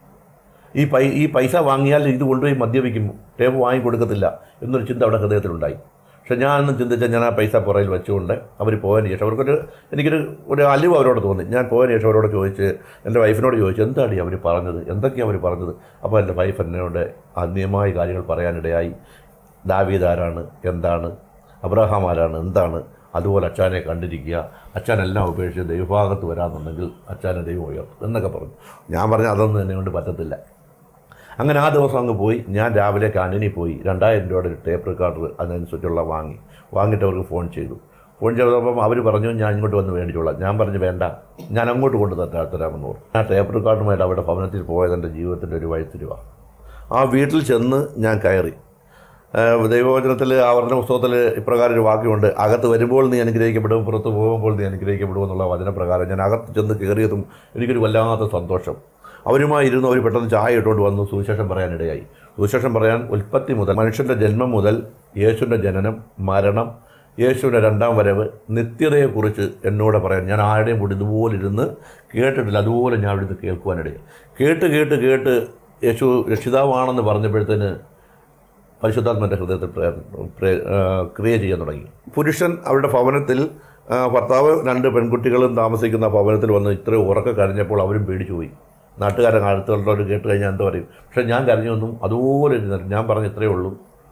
ഈ പൈ ഈ പൈസ വാങ്ങിയാൽ ഇത് കൊണ്ടുപോയി മദ്യപിക്കും ടേപ്പ് വാങ്ങി കൊടുക്കത്തില്ല എന്നൊരു ചിന്ത അവിടെ ഹൃദയത്തിലുണ്ടായി പക്ഷെ ഞാനൊന്നും ചിന്തിച്ചാൽ ഞാൻ ആ പൈസ പുറയിൽ വെച്ചുകൊണ്ട് അവർ പോയതിന് ശേഷം അവർക്കൊരു എനിക്കൊരു ഒരു അലിവ് അവരോട് തോന്നി ഞാൻ പോയതിന് ശേഷം അവരോട് ചോദിച്ച് എൻ്റെ വൈഫിനോട് ചോദിച്ചു എന്താണ് അവർ പറഞ്ഞത് എന്തൊക്കെയാണ് അവർ പറഞ്ഞത് അപ്പോൾ എൻ്റെ വൈഫ് എന്നോട് ആത്മീയമായ കാര്യങ്ങൾ പറയാനിടയായി ദാവീദ് ആരാണ് എന്താണ് അബ്രഹാം ആരാണ് എന്താണ് അതുപോലെ അച്ഛനെ കണ്ടിരിക്കുക അച്ഛനെല്ലാം ഉപേക്ഷിച്ച് ദൈവഭാഗത്ത് വരാമെന്നുണ്ടെങ്കിൽ അച്ഛനെ ദൈവം ഉയർത്തും എന്നൊക്കെ പറഞ്ഞു ഞാൻ പറഞ്ഞു അതൊന്നും എന്നെ കൊണ്ട് പറ്റത്തില്ല അങ്ങനെ ആ ദിവസം അങ്ങ് പോയി ഞാൻ രാവിലെ കാന്റീനിൽ പോയി രണ്ടായിരം രൂപയുടെ ഒരു ടേപ്പ് റെക്കോർഡർ അതിനനുസരിച്ചുള്ള വാങ്ങി വാങ്ങിയിട്ട് അവർക്ക് ഫോൺ ചെയ്തു ഫോൺ ചെയ്തപ്പം അവർ പറഞ്ഞു ഞാൻ ഇങ്ങോട്ട് വന്ന് മേടിച്ചോളാം ഞാൻ പറഞ്ഞു വേണ്ട ഞാൻ അങ്ങോട്ട് കൊണ്ട് തരാ തരാമെന്ന് പറഞ്ഞു ആ ടേപ്പ് റെക്കോർഡുമായിട്ട് അവിടെ ഭവനത്തിൽ പോയത് എൻ്റെ ജീവിതത്തിൻ്റെ ഒരു വഴിത്തിരിവ ആ വീട്ടിൽ ചെന്ന് ഞാൻ കയറി ഏഹ് ദൈവവചനത്തിൽ ആവർത്തന പുസ്തകത്തിൽ ഇപ്രകാരം ഒരു വാക്യമുണ്ട് അകത്ത് വരുമ്പോൾ നീ അനുഗ്രഹിക്കപ്പെടും പുറത്ത് പോകുമ്പോൾ നീ അനുഗ്രഹിക്കപ്പെടും എന്നുള്ള വചനപ്രകാരം ഞാൻ അകത്ത് ചെന്ന് കയറിയതും എനിക്കൊരു വല്ലാത്ത സന്തോഷം അവരുമായി ഇരുന്ന് അവർ പെട്ടെന്ന് ചായ ഇട്ടുകൊണ്ട് വന്നു സുവിശേഷം പറയാനിടയായി സുവിശേഷം പറയാൻ ഉൽപ്പത്തി മുതൽ മനുഷ്യൻ്റെ ജന്മം മുതൽ യേശുവിൻ്റെ ജനനം മരണം യേശുവിൻ്റെ രണ്ടാം വരവ് നിത്യതയെക്കുറിച്ച് എന്നോട് പറയാൻ ഞാൻ ആരുടെയും കൂടി ഇതുപോലെ ഇരുന്ന് കേട്ടിട്ടില്ല അതുപോലെ ഞാൻ അവിടെ നിന്ന് കേൾക്കുവാനിടയായി കേട്ട് കേട്ട് കേട്ട് യേശു രക്ഷിതാവാണെന്ന് പറഞ്ഞപ്പോഴത്തേന് പരിശുദ്ധാത്മൻ്റെ ഹൃദയത്തിൽ പ്രേ- പ്രേ- ആ, ക്രിയ ചെയ്യാൻ തുടങ്ങി പുരുഷൻ അവരുടെ ഭവനത്തിൽ ആ, ഭർത്താവ് രണ്ട് പെൺകുട്ടികളും താമസിക്കുന്ന ഭവനത്തിൽ വന്ന് ഇത്രയും ഉറക്കം കഴിഞ്ഞപ്പോൾ അവരും പേടിച്ചു പോയി നാട്ടുകാരൻ അടുത്തുള്ളവർ കേട്ട് കഴിഞ്ഞാൽ എന്താ പറയും പക്ഷേ ഞാൻ കരഞ്ഞൊന്നും അതുപോലെ ഇരുന്നിട്ട് ഞാൻ പറഞ്ഞ ഇത്രയേ ഉള്ളൂ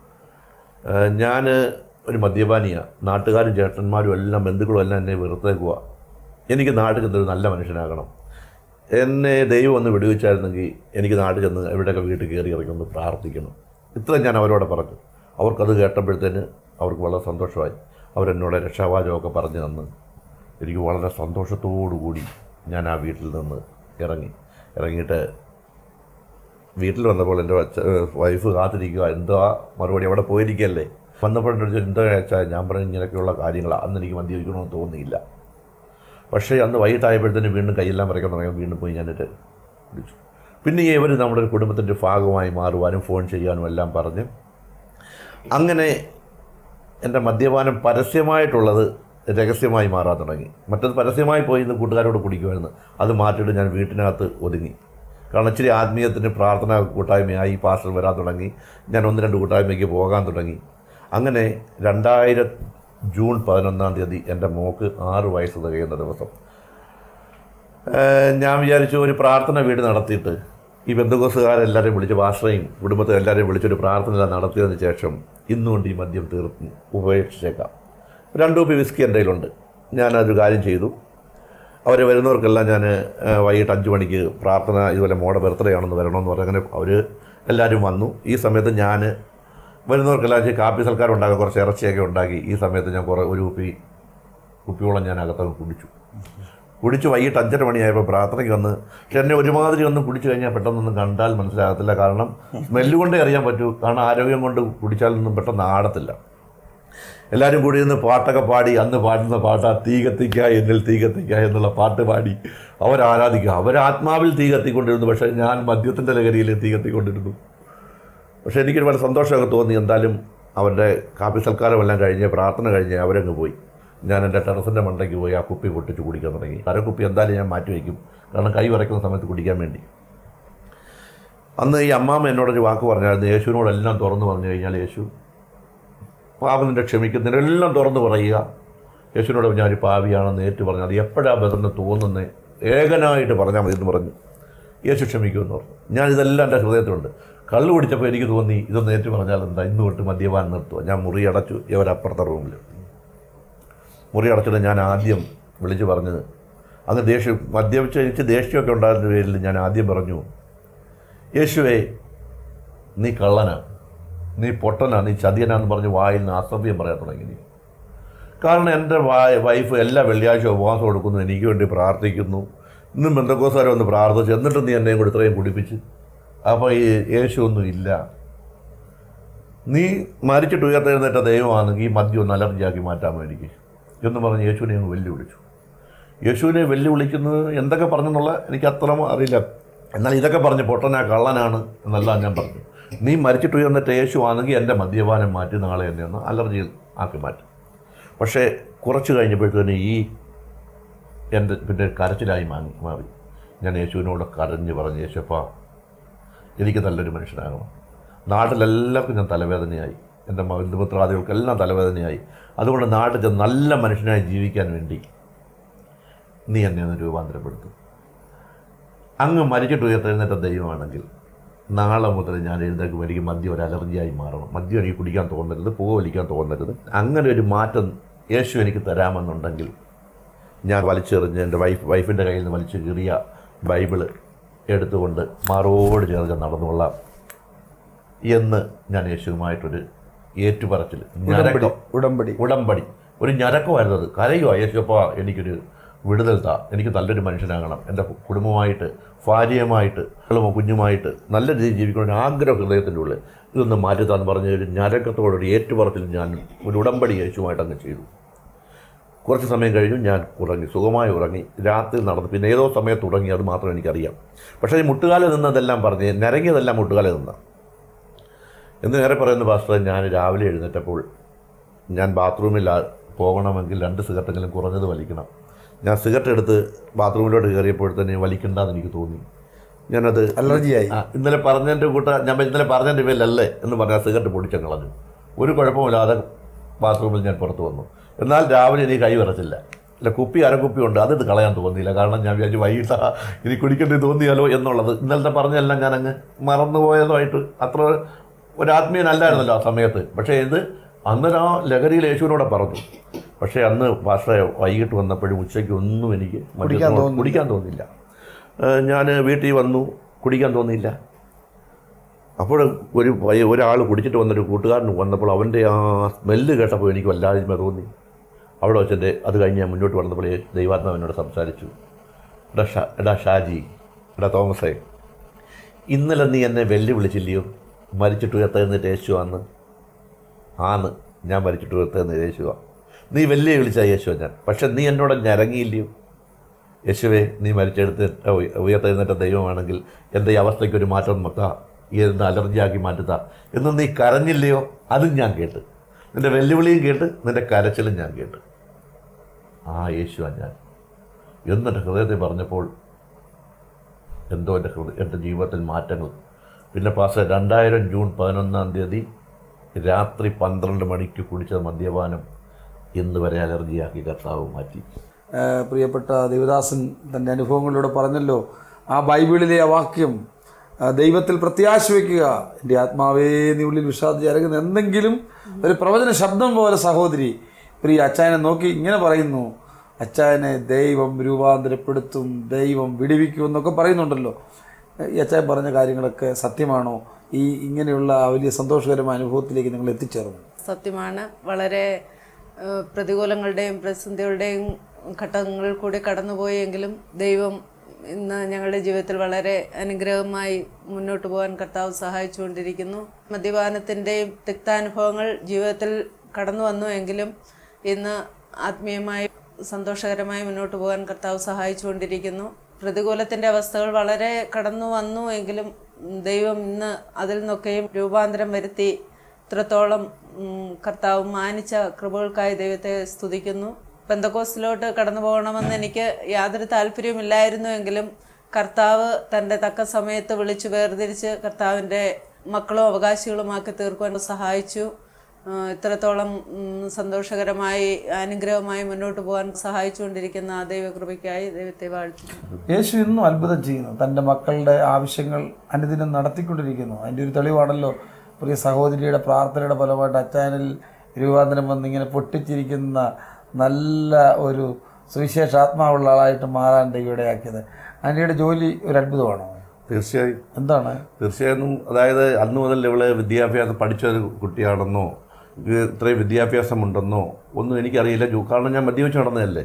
ഞാൻ ഒരു മദ്യപാനിയാണ് നാട്ടുകാരും ചേട്ടന്മാരും എല്ലാം ബന്ധുക്കളും എല്ലാം എന്നെ വെറുത്തേക്കുക എനിക്ക് നാട്ടിൽ ചെന്നൊരു നല്ല മനുഷ്യനാകണം എന്നെ ദൈവം ഒന്ന് വിടുവിച്ചായിരുന്നെങ്കിൽ എനിക്ക് നാട്ടിൽ ചെന്ന് എവിടെയൊക്കെ വീട്ടിൽ കയറി ഇറങ്ങി ഒന്ന് പ്രാർത്ഥിക്കണം ഇത്രയും ഞാൻ അവരോട് പറഞ്ഞു അവർക്കത് കേട്ടപ്പോഴത്തേന് അവർക്ക് വളരെ സന്തോഷമായി അവരെന്നോട് രക്ഷാവാചകമൊക്കെ പറഞ്ഞു തന്ന് എനിക്ക് വളരെ സന്തോഷത്തോടു കൂടി ഞാൻ ആ വീട്ടിൽ നിന്ന് ഇറങ്ങി ഇറങ്ങിയിട്ട് വീട്ടിൽ വന്നപ്പോൾ എൻ്റെ അച്ഛ വൈഫ് കാത്തിരിക്കുക എന്താ മറുപടി അവിടെ പോയിരിക്കല്ലേ വന്നപ്പോഴെൻ്റെ അടുത്ത് എന്താ വെച്ചാൽ ഞാൻ പറഞ്ഞ ഇങ്ങനെയൊക്കെയുള്ള കാര്യങ്ങളാണ് അന്ന് എനിക്ക് മദ്യപിക്കണമെന്ന് തോന്നിയില്ല പക്ഷേ അന്ന് വൈകിട്ടായപ്പോഴത്തേന് വീണ്ടും കൈയെല്ലാം വരയ്ക്കാൻ തുടങ്ങി വീണ്ടും പോയി ഞാനിട്ട് കുടിച്ചു പിന്നെ ഇവർ നമ്മുടെ ഒരു കുടുംബത്തിൻ്റെ ഭാഗമായി മാറുവാനും ഫോൺ ചെയ്യാനും എല്ലാം പറഞ്ഞ് അങ്ങനെ എൻ്റെ മദ്യപാനം പരസ്യമായിട്ടുള്ളത് രഹസ്യമായി മാറാൻ തുടങ്ങി മറ്റത് പരസ്യമായി പോയി ഇന്ന് കൂട്ടുകാരോട് കുടിക്കുമായിരുന്നു അത് മാറ്റിയിട്ട് ഞാൻ വീട്ടിനകത്ത് ഒതുങ്ങി കാരണം ഇച്ചിരി ആത്മീയത്തിന് പ്രാർത്ഥന കൂട്ടായ്മയായി പാസ്റ്റർ വരാൻ തുടങ്ങി ഞാൻ ഒന്ന് രണ്ട് കൂട്ടായ്മയ്ക്ക് പോകാൻ തുടങ്ങി അങ്ങനെ രണ്ടായിരം ജൂൺ പതിനൊന്നാം തീയതി എൻ്റെ മോക്ക് ആറ് വയസ്സ് തികയുന്ന ദിവസം ഏഹ് ഞാൻ വിചാരിച്ചു ഒരു പ്രാർത്ഥന വീട് നടത്തിയിട്ട് ഈ ബന്ധുക്കോസുകാരെല്ലാവരെയും വിളിച്ച് പാസ്റ്ററേയും കുടുംബത്തെ എല്ലാവരെയും വിളിച്ചൊരു പ്രാർത്ഥന എല്ലാം നടത്തിയതിന് ശേഷം ഇന്നുകൊണ്ട് ഈ മദ്യം തീർത്ത് ഉപേക്ഷിച്ചേക്കാം രണ്ട് കുപ്പി വിസ്കി എൻ്റെ കയ്യിലുണ്ട് ഞാനതൊരു കാര്യം ചെയ്തു അവർ വരുന്നവർക്കെല്ലാം ഞാൻ വൈകിട്ട് അഞ്ച് മണിക്ക് പ്രാർത്ഥന ഇതുപോലെ മോടെ ബർത്ത്ഡേ ആണെന്ന് വരണമെന്ന് പറഞ്ഞ് അങ്ങനെ അവർ എല്ലാവരും വന്നു ഈ സമയത്ത് ഞാൻ വരുന്നവർക്കെല്ലാം ഇച്ചിരി കാപ്പി സൽക്കാരം ഉണ്ടാക്കി കുറച്ച് ഇറച്ചിയൊക്കെ ഉണ്ടാക്കി ഈ സമയത്ത് ഞാൻ കുറേ ഒരു കുപ്പി കുപ്പിയോളം ഞാൻ അകത്തങ്ങ് കുടിച്ചു കുടിച്ച് വൈകിട്ട് അഞ്ചര മണിയായപ്പോൾ പ്രാർത്ഥനയ്ക്ക് വന്ന് പക്ഷെ എന്നെ ഒരുമാതിരി ഒന്നും കുടിച്ചു കഴിഞ്ഞാൽ പെട്ടെന്നൊന്നും കണ്ടാൽ മനസ്സിലാകത്തില്ല കാരണം സ്മെല്ല് കൊണ്ടേ അറിയാൻ പറ്റൂ കാരണം ആരോഗ്യം കൊണ്ട് കുടിച്ചാലൊന്നും പെട്ടെന്ന് ആടത്തില്ല എല്ലാവരും കൂടി നിന്ന് പാട്ടൊക്കെ പാടി അന്ന് പാടുന്ന പാട്ട് ആ തീ കത്തിക്കുക എന്നിൽ തീ കത്തിക്കുക എന്നുള്ള പാട്ട് പാടി അവരാരാധിക്കുക അവരാത്മാവിൽ തീ കത്തിക്കൊണ്ടിരുന്നു പക്ഷേ ഞാൻ മദ്യത്തിൻ്റെ ലഹരിയിൽ തീ കത്തിക്കൊണ്ടിരുന്നു പക്ഷേ എനിക്കൊരു വളരെ സന്തോഷമൊക്കെ തോന്നി എന്തായാലും അവരുടെ കാപ്പി സൽക്കാരമെല്ലാം കഴിഞ്ഞ് പ്രാർത്ഥന കഴിഞ്ഞ് അവരങ്ങ് പോയി ഞാൻ എൻ്റെ ടെറസിൻ്റെ മണ്ടയ്ക്ക് പോയി ആ കുപ്പി പൊട്ടിച്ച് കുടിക്കാൻ തുടങ്ങി അരക്കുപ്പി എന്തായാലും ഞാൻ മാറ്റി വയ്ക്കും കാരണം കൈ വരയ്ക്കുന്ന സമയത്ത് കുടിക്കാൻ വേണ്ടി അന്ന് ഈ അമ്മാമ്മ എന്നോടൊരു വാക്ക് പറഞ്ഞായിരുന്നു യേശുവിനോടെല്ലാം തുറന്നു പറഞ്ഞു കഴിഞ്ഞാൽ യേശു പാപം നിന്റെ ക്ഷമിക്കുന്നതിന് എല്ലാം തുറന്നു പറയുക യേശുവിനോട് ഞാനൊരു പാവിയാണെന്ന് ഏറ്റു പറഞ്ഞു അത് എപ്പോഴാണ് ബദറിന് തോന്നുന്നത് ഏകനായിട്ട് പറഞ്ഞാൽ മതി എന്ന് പറഞ്ഞു യേശു ക്ഷമിക്കുമെന്ന് പറഞ്ഞു ഞാൻ ഇതെല്ലാം എൻ്റെ ഹൃദയത്തിലുണ്ട് കള്ളു കുടിച്ചപ്പോൾ എനിക്ക് തോന്നി ഇതൊന്ന് ഏറ്റു പറഞ്ഞാൽ എന്താ ഇന്ന് തൊട്ട് മദ്യപാനം നിർത്തുക ഞാൻ മുറി അടച്ചു ഇവരപ്പുറത്തെ റൂമിൽ മുറി അടച്ചിട്ട് ഞാൻ ആദ്യം വിളിച്ചു പറഞ്ഞത് അങ്ങ് ദേഷ്യം മദ്യപിച്ച് എനിക്ക് ദേഷ്യമൊക്കെ ഉണ്ടായിരുന്ന പേരിൽ ഞാൻ ആദ്യം പറഞ്ഞു യേശുവേ നീ കള്ളനാ നീ പൊട്ടനാ നീ ചതിയനാന്ന് പറഞ്ഞ് വായിൽ നിന്ന് അസഭ്യം പറയാൻ തുടങ്ങി നീ കാരണം എൻ്റെ വായ വൈഫ് എല്ലാ വെള്ളിയാഴ്ച ഉപവാസം കൊടുക്കുന്നു എനിക്ക് വേണ്ടി പ്രാർത്ഥിക്കുന്നു ഇന്നും ബന്ധക്കോസാരം ഒന്ന് പ്രാർത്ഥിച്ചു എന്നിട്ട് നീ എന്നെയും കൂടി ഇത്രയും കുടിപ്പിച്ച് അപ്പോൾ ഈ യേശു ഒന്നും ഇല്ല നീ മരിച്ചിട്ട് ഉയർത്തെഴുന്നേറ്റ ദൈവമാണെങ്കിൽ ഈ മദ്യം ഒന്ന് അലർജിയാക്കി മാറ്റാൻ വേണ്ടിക്ക് എന്ന് പറഞ്ഞ് യേശുവിനെ അങ്ങ് വെല്ലുവിളിച്ചു യേശുവിനെ വെല്ലുവിളിക്കുന്നത് എന്തൊക്കെ പറഞ്ഞെന്നുള്ള എനിക്ക് അത്ര അറിയില്ല എന്നാൽ ഇതൊക്കെ പറഞ്ഞ് പൊട്ടനാ കള്ളനാണ് എന്നെല്ലാം ഞാൻ പറഞ്ഞു നീ മരിച്ചിട്ട് ഉയർന്നിട്ട് യേശു ആണെങ്കിൽ എൻ്റെ മദ്യപാനം മാറ്റി നാളെ എന്നെ ഒന്ന് അലർജിയിൽ ആക്കി മാറ്റും പക്ഷേ കുറച്ച് കഴിഞ്ഞപ്പോഴത്തേന് ഈ എൻ്റെ പിന്നെ കരച്ചിലായി മാറി മാറി ഞാൻ യേശുവിനോട് കരഞ്ഞ് പറഞ്ഞു യേശപ്പാ എനിക്ക് നല്ലൊരു മനുഷ്യനാകണം നാട്ടിലെല്ലാവർക്കും ഞാൻ തലവേദനയായി എൻ്റെ ബന്ധുമിത്രാദികൾക്കെല്ലാം തലവേദനയായി അതുകൊണ്ട് നാട്ടിൽ ചെന്ന് നല്ല മനുഷ്യനായി ജീവിക്കാൻ വേണ്ടി നീ എന്നെ ഒന്ന് രൂപാന്തരപ്പെടുത്തും അങ്ങ് മരിച്ചിട്ട് ഉയർത്തെഴുന്നേറ്റ ദൈവമാണെങ്കിൽ നാളെ മുതൽ ഞാൻ എഴുന്നേക്കും എനിക്ക് മദ്യം ഒരു അലർജിയായി മാറണം മദ്യം എനിക്ക് കുടിക്കാൻ തോന്നരുത് പുക വലിക്കാൻ തോന്നരുത് അങ്ങനെ ഒരു മാറ്റം യേശു എനിക്ക് തരാമെന്നുണ്ടെങ്കിൽ ഞാൻ വലിച്ചെറിഞ്ഞ് എൻ്റെ വൈഫ് വൈഫിൻ്റെ കയ്യിൽ നിന്ന് വലിച്ചു കീറിയ ബൈബിള് എടുത്തുകൊണ്ട് മാറോട് ചേർന്ന് നടന്നുകൊള്ളാം എന്ന് ഞാൻ യേശുവുമായിട്ടൊരു ഏറ്റുപറച്ചിൽ ഉടമ്പടി ഞരക്കം ഉടമ്പടി ഉടമ്പടി ഒരു ഞരക്കമായിരുന്നു അത് കരയുക യേശുപ്പ എനിക്കൊരു വിടുതൽ താ എനിക്ക് നല്ലൊരു മനുഷ്യനാകണം എൻ്റെ കുടുംബമായിട്ട് ഭാര്യയുമായിട്ട് മക്കളും കുഞ്ഞുമായിട്ട് നല്ല രീതിയിൽ ജീവിക്കണം ഒരു ആഗ്രഹം ഹൃദയത്തിൻ്റെ ഉള്ളിൽ ഇതൊന്ന് മാറ്റിത്താന്ന് പറഞ്ഞ ഒരു ഞരക്കത്തോടൊരു ഏറ്റുപറച്ചിൽ ഞാൻ ഒരു ഉടമ്പടി യേശുമായിട്ട് അങ്ങ് ചെയ്തു കുറച്ച് സമയം കഴിഞ്ഞു ഞാൻ ഉറങ്ങി സുഖമായി ഉറങ്ങി രാത്രി നടന്നു പിന്നെ ഏതോ സമയത്ത് ഉറങ്ങി അത് മാത്രം എനിക്കറിയാം പക്ഷേ ഈ മുട്ടുകാലിൽ നിന്നതെല്ലാം പറഞ്ഞ് നിരങ്ങിയതെല്ലാം മുട്ടുകാലിൽ നിന്ന എന്ന് നേരെ പറയുന്ന പാസ്റ്റർ ഞാൻ രാവിലെ എഴുന്നേറ്റപ്പോൾ ഞാൻ ബാത്റൂമിൽ ആ- പോകണമെങ്കിൽ രണ്ട് സിഗരറ്റെങ്കിലും കുറഞ്ഞത് വലിക്കണം ഞാൻ സിഗരറ്റ് എടുത്ത് ബാത്റൂമിലോട്ട് കയറിയപ്പോഴത്തന്നെ വലിക്കണ്ടെന്ന് എനിക്ക് തോന്നി ഞാനത് അലർജിയായി ആ, ഇന്നലെ പറഞ്ഞതിൻ്റെ കൂട്ട ഞാൻ ഇന്നലെ പറഞ്ഞതിൻ്റെ പേരിലല്ലേ എന്ന് പറഞ്ഞാൽ സിഗരറ്റ് പൊടിച്ചങ്ങ് കളഞ്ഞു ഒരു കുഴപ്പമില്ലാതെ ബാത്റൂമിൽ ഞാൻ പുറത്ത് വന്നു എന്നാൽ രാവിലെ എനിക്ക് കൈ വിറച്ചില്ല അല്ല കുപ്പി അരക്കുപ്പി ഉണ്ട് അതെടുത്ത് കളയാൻ തോന്നിയില്ല കാരണം ഞാൻ വിചാരിച്ചു വൈകിട്ട് ആ ഇനി കുടിക്കേണ്ടി തോന്നിയാലോ എന്നുള്ളത് ഇന്നലത്തെ പറഞ്ഞെല്ലാം ഞാൻ അങ്ങ് മറന്നുപോയതുമായിട്ട് അത്ര ഒരു ആത്മീയനല്ലായിരുന്നല്ലോ ആ സമയത്ത് പക്ഷേ ഇത് അന്നേരം ആ ലഹരിയിൽ യേശുവിനോടെ പറഞ്ഞു പക്ഷേ അന്ന് ഭാഷ വൈകിട്ട് വന്നപ്പോഴും ഉച്ചയ്ക്ക് ഒന്നും എനിക്ക് കുടിക്കാൻ മദ്യത്തിനോട് കുടിക്കാൻ തോന്നിയില്ല ഞാൻ വീട്ടിൽ വന്നു കുടിക്കാൻ തോന്നിയില്ല അപ്പോൾ ഒരു പയ്യ- ഒരാൾ കുടിച്ചിട്ട് വന്നൊരു കൂട്ടുകാരൻ വന്നപ്പോൾ അവൻ്റെ ആ സ്മെല്ല് കേട്ടപ്പോൾ എനിക്ക് വല്ലായ്മ തോന്നി അവിടെ വെച്ചെൻ്റെ അത് കഴിഞ്ഞ് ഞാൻ മുന്നോട്ട് വന്നപ്പോൾ ദൈവാത്മാവ് എന്നോട് സംസാരിച്ചു എടാ ഷാ എടാ ഷാജി എടാ തോമസേ ഇന്നലെ നീ എന്നെ വെല്ലുവിളിച്ചില്ലയോ മരിച്ചിട്ട് ഉയർത്തെഴുന്നേറ്റ് യേശു ആന്ന് ആന്ന് ഞാൻ മരിച്ചിട്ട് ഉയർത്തെഴുന്നേറ്റ് യേശുവാ നീ വെല്ലു വിളിച്ച യേശുവാ ഞാൻ പക്ഷെ നീ എന്നോട് ഞരങ്ങിയില്ലയോ യേശുവേ നീ മരിച്ചെടുത്ത് ഉയർത്തെഴുന്നേറ്റ ദൈവമാണെങ്കിൽ എൻ്റെ ഈ അവസ്ഥയ്ക്ക് ഒരു മാറ്റം വെക്കാം എന്ന് അലർജിയാക്കി മാറ്റുക എന്ന് നീ കരഞ്ഞില്ലയോ അതും ഞാൻ കേട്ട് നിന്റെ വെല്ലുവിളിയും കേട്ട് നിന്റെ കരച്ചിലും ഞാൻ കേട്ട് ആ യേശുവാ ഞാൻ എന്നെൻ്റെ ഹൃദയത്തെ പറഞ്ഞപ്പോൾ എന്തോ എൻ്റെ ഹൃദയ എൻ്റെ ജീവിതത്തിൽ മാറ്റങ്ങൾ പിന്നെ പാസ് രണ്ടായിരം ജൂൺ പതിനൊന്നാം തീയതി രാത്രി പന്ത്രണ്ട് മണിക്ക് കുടിച്ച മദ്യപാനം ഇന്ന് വരെ അലർജിയാക്കി കർത്താവ് മാറ്റി ആ, പ്രിയപ്പെട്ട ദേവദാസൻ തൻ്റെ അനുഭവങ്ങളിലൂടെ പറഞ്ഞല്ലോ ആ ബൈബിളിലെ ആ വാക്യം ആ, ദൈവത്തിൽ പ്രത്യാശ വയ്ക്കുക എൻ്റെ ആത്മാവേ നീ ഉള്ളിൽ വിഷാദിച്ച് ഇറങ്ങുന്ന എന്തെങ്കിലും ഒരു പ്രവചന ശബ്ദം പോലെ സഹോദരി പ്രിയ അച്ചായനെ നോക്കി ഇങ്ങനെ പറയുന്നു അച്ചായനെ ദൈവം രൂപാന്തരപ്പെടുത്തും ദൈവം വിടിവിക്കും എന്നൊക്കെ പറയുന്നുണ്ടല്ലോ ഈ അച്ചായൻ പറഞ്ഞ കാര്യങ്ങളൊക്കെ സത്യമാണോ ഈ ഇങ്ങനെയുള്ള ആ വലിയ സന്തോഷകരമായ അനുഭവത്തിലേക്ക് നിങ്ങൾ എത്തിച്ചേർന്നു സത്യമാണ് വളരെ ഏഹ്, പ്രതികൂലങ്ങളുടെയും പ്രതിസന്ധികളുടെയും ഘട്ടങ്ങളിൽ കൂടി കടന്നുപോയെങ്കിലും ദൈവം ഇന്ന് ഞങ്ങളുടെ ജീവിതത്തിൽ വളരെ അനുഗ്രഹമായി മുന്നോട്ട് പോകാൻ കർത്താവ് സഹായിച്ചുകൊണ്ടിരിക്കുന്നു മദ്യപാനത്തിൻ്റെയും തിക്താനുഭവങ്ങൾ ജീവിതത്തിൽ കടന്നു വന്നു എങ്കിലും ഇന്ന് ആത്മീയമായി സന്തോഷകരമായി മുന്നോട്ട് പോകാൻ കർത്താവ് സഹായിച്ചുകൊണ്ടിരിക്കുന്നു പ്രതികൂലത്തിൻ്റെ അവസ്ഥകൾ വളരെ കടന്നു വന്നു എങ്കിലും ദൈവം ഇന്ന് അതിൽ നിന്നൊക്കെയും രൂപാന്തരം വരുത്തി ഇത്രത്തോളം ഉം, കർത്താവ് മാനിച്ച കൃപകൾക്കായി ദൈവത്തെ സ്തുതിക്കുന്നു പെന്തക്കോസ്റ്റിലോട്ട് കടന്നു പോകണമെന്ന് എനിക്ക് യാതൊരു താല്പര്യവുമില്ലായിരുന്നു എങ്കിലും കർത്താവ് തൻ്റെ തക്ക സമയത്ത് വിളിച്ചു വേർതിരിച്ച് കർത്താവിൻ്റെ മക്കളും അവകാശികളുമാക്കി തീർക്കുവാൻ സഹായിച്ചു ആ, ഇത്രത്തോളം ഉം, സന്തോഷകരമായി അനുഗ്രഹമായി മുന്നോട്ട് പോകാൻ സഹായിച്ചുകൊണ്ടിരിക്കുന്ന ആ ദൈവകൃപയ്ക്കായി ദൈവത്തെ വാഴ്ത്തുന്നു യേശു ഇന്നും അത്ഭുതം ചെയ്യുന്നു തൻ്റെ മക്കളുടെ ആവശ്യങ്ങൾ അനുദിനം നടത്തിക്കൊണ്ടിരിക്കുന്നു അതിൻ്റെ ഒരു തെളിവാണല്ലോ പ്രിയ സഹോദരിയുടെ പ്രാർത്ഥനയുടെ ഫലമായിട്ട് അച്ചായനിൽ രൂപാന്തരം വന്നിങ്ങനെ പൊട്ടിച്ചിരിക്കുന്ന നല്ല ഒരു സുവിശേഷാത്മാവുള്ള ആളായിട്ട് മാറാൻ ദൈവം ഇടയാക്കിയത് ആൻറ്റിയുടെ ജോലി ഒരു അത്ഭുതമാണോ തീർച്ചയായും എന്താണ് തീർച്ചയായും അതായത് അന്ന് മുതൽ ഇവള് വിദ്യാഭ്യാസം പഠിച്ച ഒരു കുട്ടിയാണെന്നോ ഇത് ഇത്രയും വിദ്യാഭ്യാസമുണ്ടെന്നോ ഒന്നും എനിക്കറിയില്ല ജോ- കാരണം ഞാൻ മദ്യപിച്ച് നടന്നതല്ലേ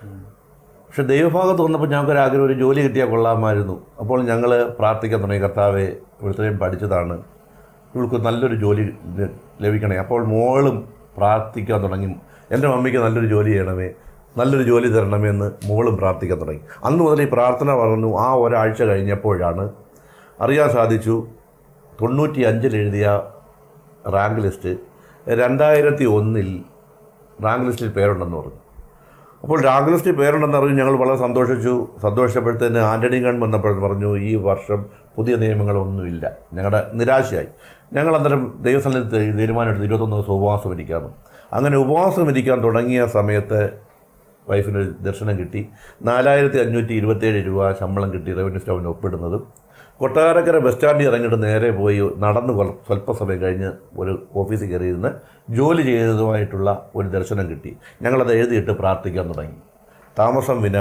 പക്ഷെ ദൈവഭാഗത്ത് വന്നപ്പോൾ ഞങ്ങൾക്കൊരു ആഗ്രഹം ഒരു ജോലി കിട്ടിയാൽ കൊള്ളാമായിരുന്നു അപ്പോൾ ഞങ്ങൾ പ്രാർത്ഥിക്കാൻ തുടങ്ങി കർത്താവെ ഇവിടുത്തെയും പഠിച്ചതാണ് ഇവൾക്ക് നല്ലൊരു ജോലി ല- ലഭിക്കണേ അപ്പോൾ മോളും പ്രാർത്ഥിക്കാൻ തുടങ്ങി എൻ്റെ മമ്മിക്ക് നല്ലൊരു ജോലി ചെയ്യണമേ നല്ലൊരു ജോലി തരണമേ എന്ന് മോളും പ്രാർത്ഥിക്കാൻ തുടങ്ങി അന്ന് മുതൽ ഈ പ്രാർത്ഥന പറഞ്ഞു ആ ഒരാഴ്ച കഴിഞ്ഞപ്പോഴാണ് അറിയാൻ സാധിച്ചു തൊണ്ണൂറ്റി അഞ്ചിൽ എഴുതിയ റാങ്ക് ലിസ്റ്റ് രണ്ടായിരത്തി ഒന്നിൽ റാങ്ക് ലിസ്റ്റിൽ പേരുണ്ടെന്ന് പറഞ്ഞു അപ്പോൾ റാങ്ക് ലിസ്റ്റിൽ പേരുണ്ടെന്ന് അറിഞ്ഞ് ഞങ്ങൾ വളരെ സന്തോഷിച്ചു സന്തോഷിച്ചപ്പോഴത്തേന് ആൻ്റണി ഗൺ വന്നപ്പോൾ പറഞ്ഞു ഈ വർഷം പുതിയ നിയമങ്ങളൊന്നുമില്ല ഞങ്ങളുടെ നിരാശയായി ഞങ്ങൾ അന്നേരം ദൈവസ്ഥലത്ത് തീരുമാനമെടുത്ത് ഇരുപത്തൊന്ന് ദിവസം ഉപവാസം ഇരിക്കാമെന്ന് അങ്ങനെ ഉപവാസം ഇരിക്കാൻ തുടങ്ങിയ സമയത്ത് വൈഫിന് ഒരു ദർശനം കിട്ടി നാലായിരത്തി അഞ്ഞൂറ്റി ഇരുപത്തേഴ് രൂപ ശമ്പളം കിട്ടി റവന്യൂ സ്റ്റാഫിന് ഒപ്പിടുന്നതും കൊട്ടാരക്കര ബസ് സ്റ്റാൻഡിൽ ഇറങ്ങിയിട്ട് നേരെ പോയി നടന്ന് കൊൽ- സ്വല്പസമയം കഴിഞ്ഞ് ഒരു ഓഫീസിൽ കയറിയിരുന്ന് ജോലി ചെയ്തതുമായിട്ടുള്ള ഒരു ദർശനം കിട്ടി ഞങ്ങളത് എഴുതിയിട്ട് പ്രാർത്ഥിക്കാൻ തുടങ്ങി താമസം വിന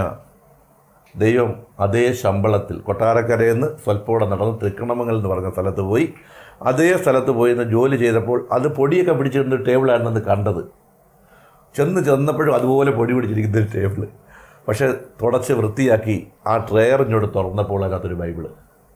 ദൈവം അതേ ശമ്പളത്തിൽ കൊട്ടാരക്കരയിൽ നിന്ന് സ്വല്പൂടെ നടന്ന് തൃക്കണമംഗൽ എന്ന് പറഞ്ഞ സ്ഥലത്ത് പോയി അതേ സ്ഥലത്ത് പോയി നിന്ന് ജോലി ചെയ്തപ്പോൾ അത് പൊടിയൊക്കെ പിടിച്ചിരുന്ന ടേബിളായിരുന്നെന്ന് കണ്ടത് ചെന്ന് ചെന്നപ്പോഴും അതുപോലെ പൊടി പിടിച്ചിരിക്കുന്ന ഒരു ടേബിള് പക്ഷേ തുടച്ച് വൃത്തിയാക്കി ആ ട്രെയറിനോട് തുറന്നപ്പോൾ അതിനകത്തൊരു ബൈബിള്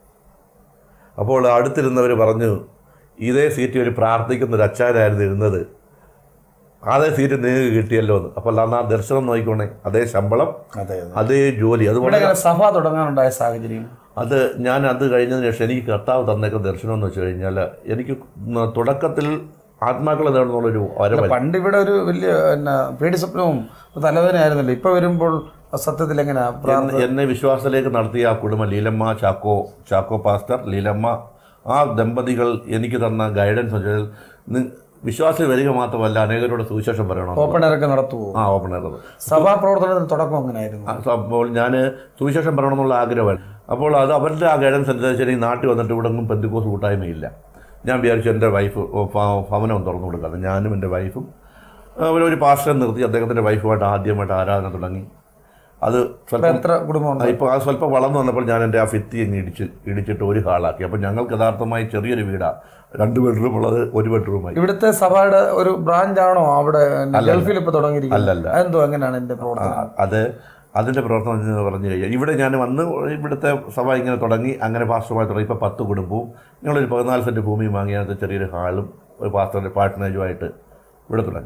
അപ്പോൾ അടുത്തിരുന്നവർ പറഞ്ഞു ഇതേ സീറ്റ് ഒരു പ്രാർത്ഥിക്കുന്ന ഒരു അച്ചാരായിരുന്നു ഇരുന്നത് അതേ സീറ്റ് നിങ്ങൾക്ക് കിട്ടിയല്ലോ എന്ന് അപ്പോൾ അന്ന് ആ ദർശനം നോക്കിക്കോണേ അതേ ശമ്പളം അതെ അതെ അതേ ജോലി അതുപോലെ ഇവിടെ ഇങ്ങനെ സഭ തുടങ്ങാനുണ്ടായ സാഹചര്യം അത് ഞാൻ അത് കഴിഞ്ഞതിന് ശേഷം എനിക്ക് കർത്താവ് തന്നേക്കുന്ന ദർശനം എന്ന് വെച്ച് കഴിഞ്ഞാൽ എനിക്ക് തുടക്കത്തിൽ ആത്മാക്കളെ നേടുന്നുള്ളൊരു വരവല്ല പണ്ട് ഇവിടെ ഒരു വലിയ പിന്നെ പേടി സ്വപ്നവും തലവേദനയായിരുന്നല്ലോ ഇപ്പൊ വരുമ്പോൾ സത്യത്തിൽ എങ്ങനെയാ പ്രാർത്ഥന എന്നെ- എന്നെ വിശ്വാസത്തിലേക്ക് നടത്തിയ ആ കുടുംബം ലീലമ്മ ചാക്കോ ചാക്കോ പാസ്റ്റർ ലീലമ്മ ആ ദമ്പതികൾ എനിക്ക് തന്ന ഗൈഡൻസ് വെച്ചാൽ നി- വിശ്വാസത്തിൽ വരിക മാത്രമല്ല അനേകരോട് സുവിശേഷം പറയണം ഓപ്പൺ എയറൊക്കെ നടത്തുവോ ആ ഓപ്പൺ ആയിരുന്നത് സഭാ പ്രവർത്തനത്തിന് തുടക്കം എങ്ങനെയായിരുന്നു ആ, സ- അപ്പോൾ ഞാൻ സുവിശേഷം പറയണമെന്നുള്ള ആഗ്രഹമാണ് അപ്പോൾ അത് അവരുടെ ആ ഗൈഡൻസ് അനുസരിച്ച് എനിക്ക് നാട്ടിൽ വന്നിട്ട് ഇവിടെ ഒന്നും പെന്തിക്കോസ് കൂട്ടായ്മയില്ല ഞാൻ വിചാരിച്ചു എൻ്റെ വൈഫ് ഓ, ഭ- ഭവനം തുറന്നു കൊടുക്കാതെ ഞാനും എൻ്റെ വൈഫും അവരൊരു പാസ്റ്റർ നിർത്തി അദ്ദേഹത്തിൻ്റെ വൈഫുമായിട്ട് ആദ്യമായിട്ട് ആരാധന തുടങ്ങി അത് ഇപ്പൊ സ്വല്പം എത്ര കുടുംബമുണ്ട് ഇപ്പോൾ ആ സ്വല്പം വളർന്നു വന്നപ്പോൾ ഞാൻ എൻ്റെ ആ ഭിത്തി അങ്ങ് ഇടിച്ച് ഇടിച്ചിട്ട് ഒരു ഹാളാക്കി അപ്പോൾ ഞങ്ങൾക്ക് യഥാർത്ഥമായി ചെറിയൊരു വീടാണ് രണ്ട് ബെഡ്റൂം ഉള്ളത് ഒരു ബെഡ്റൂമായി ഇവിടുത്തെ സഭയുടെ ഒരു ബ്രാഞ്ച് ആണോ അവിടെ ഗൾഫിൽ ഇപ്പൊ തുടങ്ങിയിരിക്കുന്നത് അല്ലല്ല. അതെന്തോ എങ്ങനെയാണ് എന്റെ പ്രവർത്തനം ആ, അത് അതിൻ്റെ പ്രവർത്തനം എന്ന് പറഞ്ഞു കഴിഞ്ഞാൽ ഇവിടെ ഞാൻ വന്ന് ഇവിടുത്തെ സഭ ഇങ്ങനെ തുടങ്ങി അങ്ങനെ പാസ്റ്ററുമായി തുടങ്ങി ഇപ്പോൾ പത്ത് കുടുംബവും ഞങ്ങളൊരു പതിനാല് സെൻറ്റ് ഭൂമിയും വാങ്ങി അതിനകത്ത് ചെറിയൊരു ഹാളും ഒരു പാസ്റ്ററിൻ്റെ പാർട്ട്നേജുമായിട്ട് ഇവിടെ തുടങ്ങി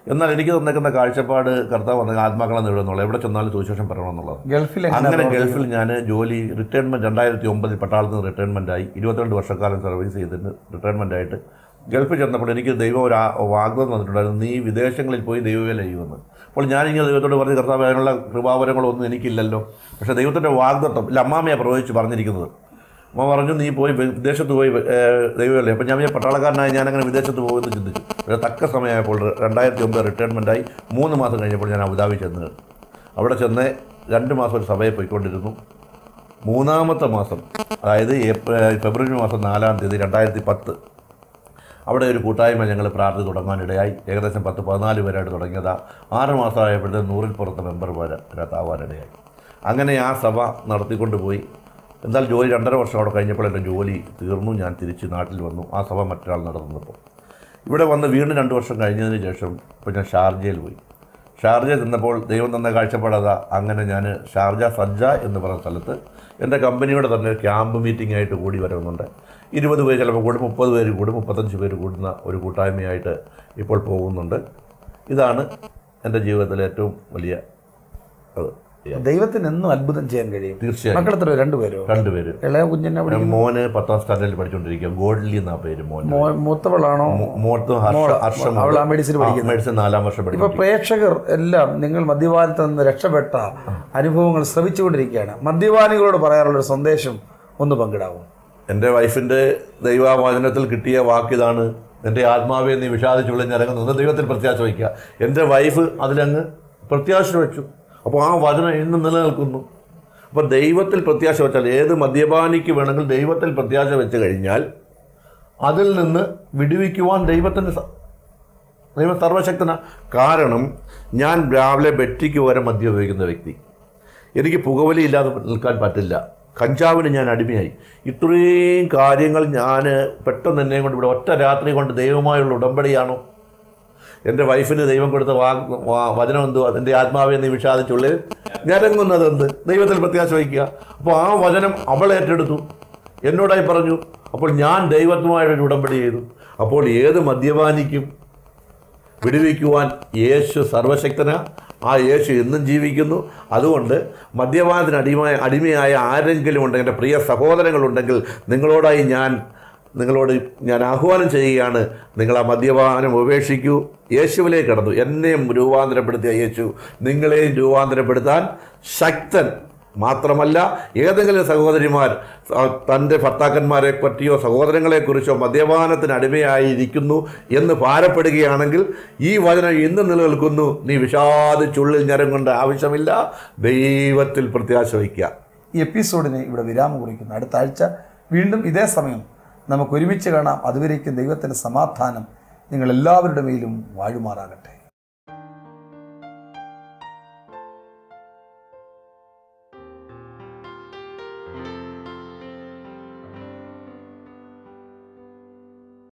എന്നാൽ എനിക്ക് തന്നേക്കുന്ന കാഴ്ചപ്പാട് കർത്താവ് വന്ന ആത്മാക്കളെ നേടുന്നുള്ളത് എവിടെ ചെന്നാലും സുവിശേഷം പറയണമെന്നുള്ളത് ഗൾഫിൽ അങ്ങനെ ഗൾഫിൽ ഞാൻ ജോലി റിട്ടയർമെൻറ്റ് രണ്ടായിരത്തി ഒമ്പതിൽ പട്ടാളത്തിൽ നിന്ന് റിട്ടയർമെൻ്റ് ആയി ഇരുപത്തിരണ്ട് വർഷക്കാലം സർവീസ് ചെയ്തിട്ട് റിട്ടയർമെൻ്റ് ആയിട്ട് ഗൾഫിൽ ചെന്നപ്പോൾ എനിക്ക് ദൈവം ഒരു ആ- വാഗ്ദാനം തന്നിട്ടുണ്ടായിരുന്നു നീ വിദേശങ്ങളിൽ പോയി ദൈവവേല ചെയ്യുമെന്ന് അപ്പോൾ ഞാനിങ്ങനെ ദൈവത്തോട് പറഞ്ഞ് കർത്താവ് അതിനുള്ള കൃപാവരങ്ങളൊന്നും എനിക്കില്ലല്ലോ പക്ഷേ ദൈവത്തിൻ്റെ വാഗ്ദത്വം ഇല്ല അമ്മാമയെ പ്രവചിച്ച് പറഞ്ഞിരിക്കുന്നത് അമ്മ പറഞ്ഞു നീ പോയി വി- വിദേശത്ത് പോയി ഏഹ്, ദൈവമല്ലേ അപ്പം ഞാൻ വിചാരിച്ചു, പട്ടാളക്കാരനായി ഞാനങ്ങനെ വിദേശത്ത് പോകുമെന്ന് ചിന്തിച്ചു പക്ഷേ തക്ക സമയമായപ്പോൾ രണ്ടായിരത്തി ഒമ്പത് റിട്ടയർമെൻറ്റായി മൂന്ന് മാസം കഴിഞ്ഞപ്പോൾ ഞാൻ അബുദാബി ചെന്ന് അവിടെ ചെന്ന് രണ്ട് മാസം ഒരു സഭയിൽ പോയിക്കൊണ്ടിരുന്നു മൂന്നാമത്തെ മാസം അതായത് ഏപ്രിൽ ഫെബ്രുവരി മാസം നാലാം തീയതി രണ്ടായിരത്തി പത്ത് അവിടെ ഒരു കൂട്ടായ്മ ഞങ്ങൾ പ്രാർത്ഥന തുടങ്ങാനിടയായി ഏകദേശം പത്ത് പതിനാല് പേരായിട്ട് തുടങ്ങിയതാ ആറ് മാസമായപ്പോഴത്തെ നൂറിൽ പുറത്ത് മെമ്പർമാർ അതിനകത്താവാനിടയായി അങ്ങനെ ആ സഭ നടത്തിക്കൊണ്ട് പോയി എന്നാൽ ജോലി രണ്ടര വർഷം അവിടെ കഴിഞ്ഞപ്പോൾ എൻ്റെ ജോലി തീർന്നു ഞാൻ തിരിച്ച് നാട്ടിൽ വന്നു ആ സഭ മറ്റൊരാൾ നടത്തുന്നപ്പോൾ ഇവിടെ വന്ന് വീണ്ടും രണ്ട് വർഷം കഴിഞ്ഞതിന് ശേഷം ഇപ്പോൾ ഞാൻ ഷാർജയിൽ പോയി ഷാർജ ചെന്നപ്പോൾ ദൈവം തന്ന കാഴ്ചപ്പാടാതാ അങ്ങനെ ഞാൻ ഷാർജ സജ്ജ എന്ന് പറയുന്ന സ്ഥലത്ത് എൻ്റെ കമ്പനിയുടെ തന്നെ ക്യാമ്പ് മീറ്റിംഗ് ആയിട്ട് കൂടി വരുന്നുണ്ട് ഇരുപത് പേര് ചിലപ്പോൾ കൂടും മുപ്പത് പേര് കൂടും മുപ്പത്തഞ്ച് പേര് കൂടുന്ന ഒരു കൂട്ടായ്മയായിട്ട് ഇപ്പോൾ പോകുന്നുണ്ട് ഇതാണ് എൻ്റെ ജീവിതത്തിലെ ഏറ്റവും വലിയ അത് ദൈവത്തിന് എന്നും അത്ഭുതം ചെയ്യാൻ കഴിയും തീർച്ചയായും മക്കളെത്ര രണ്ടുപേരോ രണ്ടുപേര് ഇളയ കുഞ്ഞിനെ വിളി- മോന് പത്താം സ്റ്റാൻഡേർഡിൽ പഠിച്ചുകൊണ്ടിരിക്കുക ഗോഡ്ലി എന്നാ പേര് മോന് മോ- മൂത്തവളാണോ മോത്ത് ഹർഷ ഹർഷം അവൾ ആ മെഡിസിൻ പഠിക്കുന്നത് മെഡിസിൻ നാലാം വർഷം ഇപ്പൊ പഠിക്കുന്നു പ്രേക്ഷകർ എല്ലാം നിങ്ങൾ മദ്യപാനത്തിൽ നിന്ന് രക്ഷപ്പെട്ട അനുഭവങ്ങൾ ശ്രമിച്ചുകൊണ്ടിരിക്കുകയാണ് മദ്യപാനികളോട് പറയാനുള്ളൊരു സന്ദേശം ഒന്ന് പങ്കിടാവും എൻ്റെ വൈഫിൻ്റെ ദൈവവചനത്തിൽ കിട്ടിയ വാക്കിതാണ് എൻ്റെ ആത്മാവെ നീ വിഷാദിച്ചുള്ള ഇറങ്ങുന്നത് ദൈവത്തിൽ പ്രത്യാശ വയ്ക്കുക എൻ്റെ വൈഫ് അതിലങ്ങ് പ്രത്യാശ വെച്ചു അപ്പോൾ ആ വചനം ഇന്നും നിലനിൽക്കുന്നു അപ്പോൾ ദൈവത്തിൽ പ്രത്യാശ വെച്ചാൽ ഏത് മദ്യപാനിക്ക് വേണമെങ്കിൽ ദൈവത്തിൽ പ്രത്യാശ വെച്ച് കഴിഞ്ഞാൽ അതിൽ നിന്ന് വിടുവിക്കുവാൻ ദൈവത്തിൻ്റെ സ- ദൈവം സർവശക്തന കാരണം ഞാൻ രാവിലെ ബെറ്റിക്ക് വരെ മദ്യം ഉപയോഗിക്കുന്ന വ്യക്തി എനിക്ക് പുകവലി ഇല്ലാതെ നിൽക്കാൻ പറ്റില്ല കഞ്ചാവിന് ഞാൻ അടിമയായി ഇത്രയും കാര്യങ്ങൾ ഞാൻ പെട്ടെന്ന് എന്നെ കൊണ്ട് ഇവിടെ ഒറ്റ രാത്രി കൊണ്ട് ദൈവമായുള്ള ഉടമ്പടിയാണോ എൻ്റെ വൈഫിന് ദൈവം കൊടുത്ത വാ വാ- വചനം എന്തോ അതിൻ്റെ ആത്മാവെ നീ വിഷാദിച്ചുള്ളിൽ ഞരങ്ങുന്നത് എന്ത് ദൈവത്തിൽ പ്രത്യാശ വയ്ക്കുക അപ്പോൾ ആ വചനം അവൾ ഏറ്റെടുത്തു എന്നോടായി പറഞ്ഞു അപ്പോൾ ഞാൻ ദൈവത്വമായൊരു ഉടമ്പടി ചെയ്തു അപ്പോൾ ഏത് മദ്യപാനിക്കും വിടുവിക്കുവാൻ യേശു സർവശക്തന ആ യേശു എന്നും ജീവിക്കുന്നു അതുകൊണ്ട് മദ്യപാനത്തിന് അടിമയായ അടിമയായ ആരെങ്കിലും ഉണ്ടെങ്കിൽ എൻ്റെ പ്രിയ സഹോദരങ്ങളുണ്ടെങ്കിൽ നിങ്ങളോടായി ഞാൻ നിങ്ങളോട് ഞാൻ ആഹ്വാനം ചെയ്യുകയാണ് നിങ്ങൾ ആ മദ്യപാനം ഉപേക്ഷിക്കൂ യേശുവിലേക്ക് കടന്നു എന്നെയും രൂപാന്തരപ്പെടുത്തിയ യേശു നിങ്ങളെയും രൂപാന്തരപ്പെടുത്താൻ ശക്തൻ മാത്രമല്ല ഏതെങ്കിലും സഹോദരിമാർ ആ, തൻ്റെ ഭർത്താക്കന്മാരെ പറ്റിയോ സഹോദരങ്ങളെക്കുറിച്ചോ മദ്യപാനത്തിന് അടിമയായിരിക്കുന്നു എന്ന് ഭാരപ്പെടുകയാണെങ്കിൽ ഈ വചനം ഇന്ന് നിലനിൽക്കുന്നു നീ വിഷാദിച്ചുള്ളിൽ ഞരം കൊണ്ട് ആവശ്യമില്ല ദൈവത്തിൽ പ്രത്യാശ വയ്ക്കുക ഈ എപ്പിസോഡിന് ഇവിടെ വിരാമം കുറിക്കുന്നു അടുത്ത ആഴ്ച വീണ്ടും ഇതേ സമയം നമുക്ക് ഒരുമിച്ച് കാണാം അതുവരേക്കും ദൈവത്തിൻ്റെ സമാധാനം നിങ്ങൾ എല്ലാവരുടെ മേലും വാഴുമാറാകട്ടെ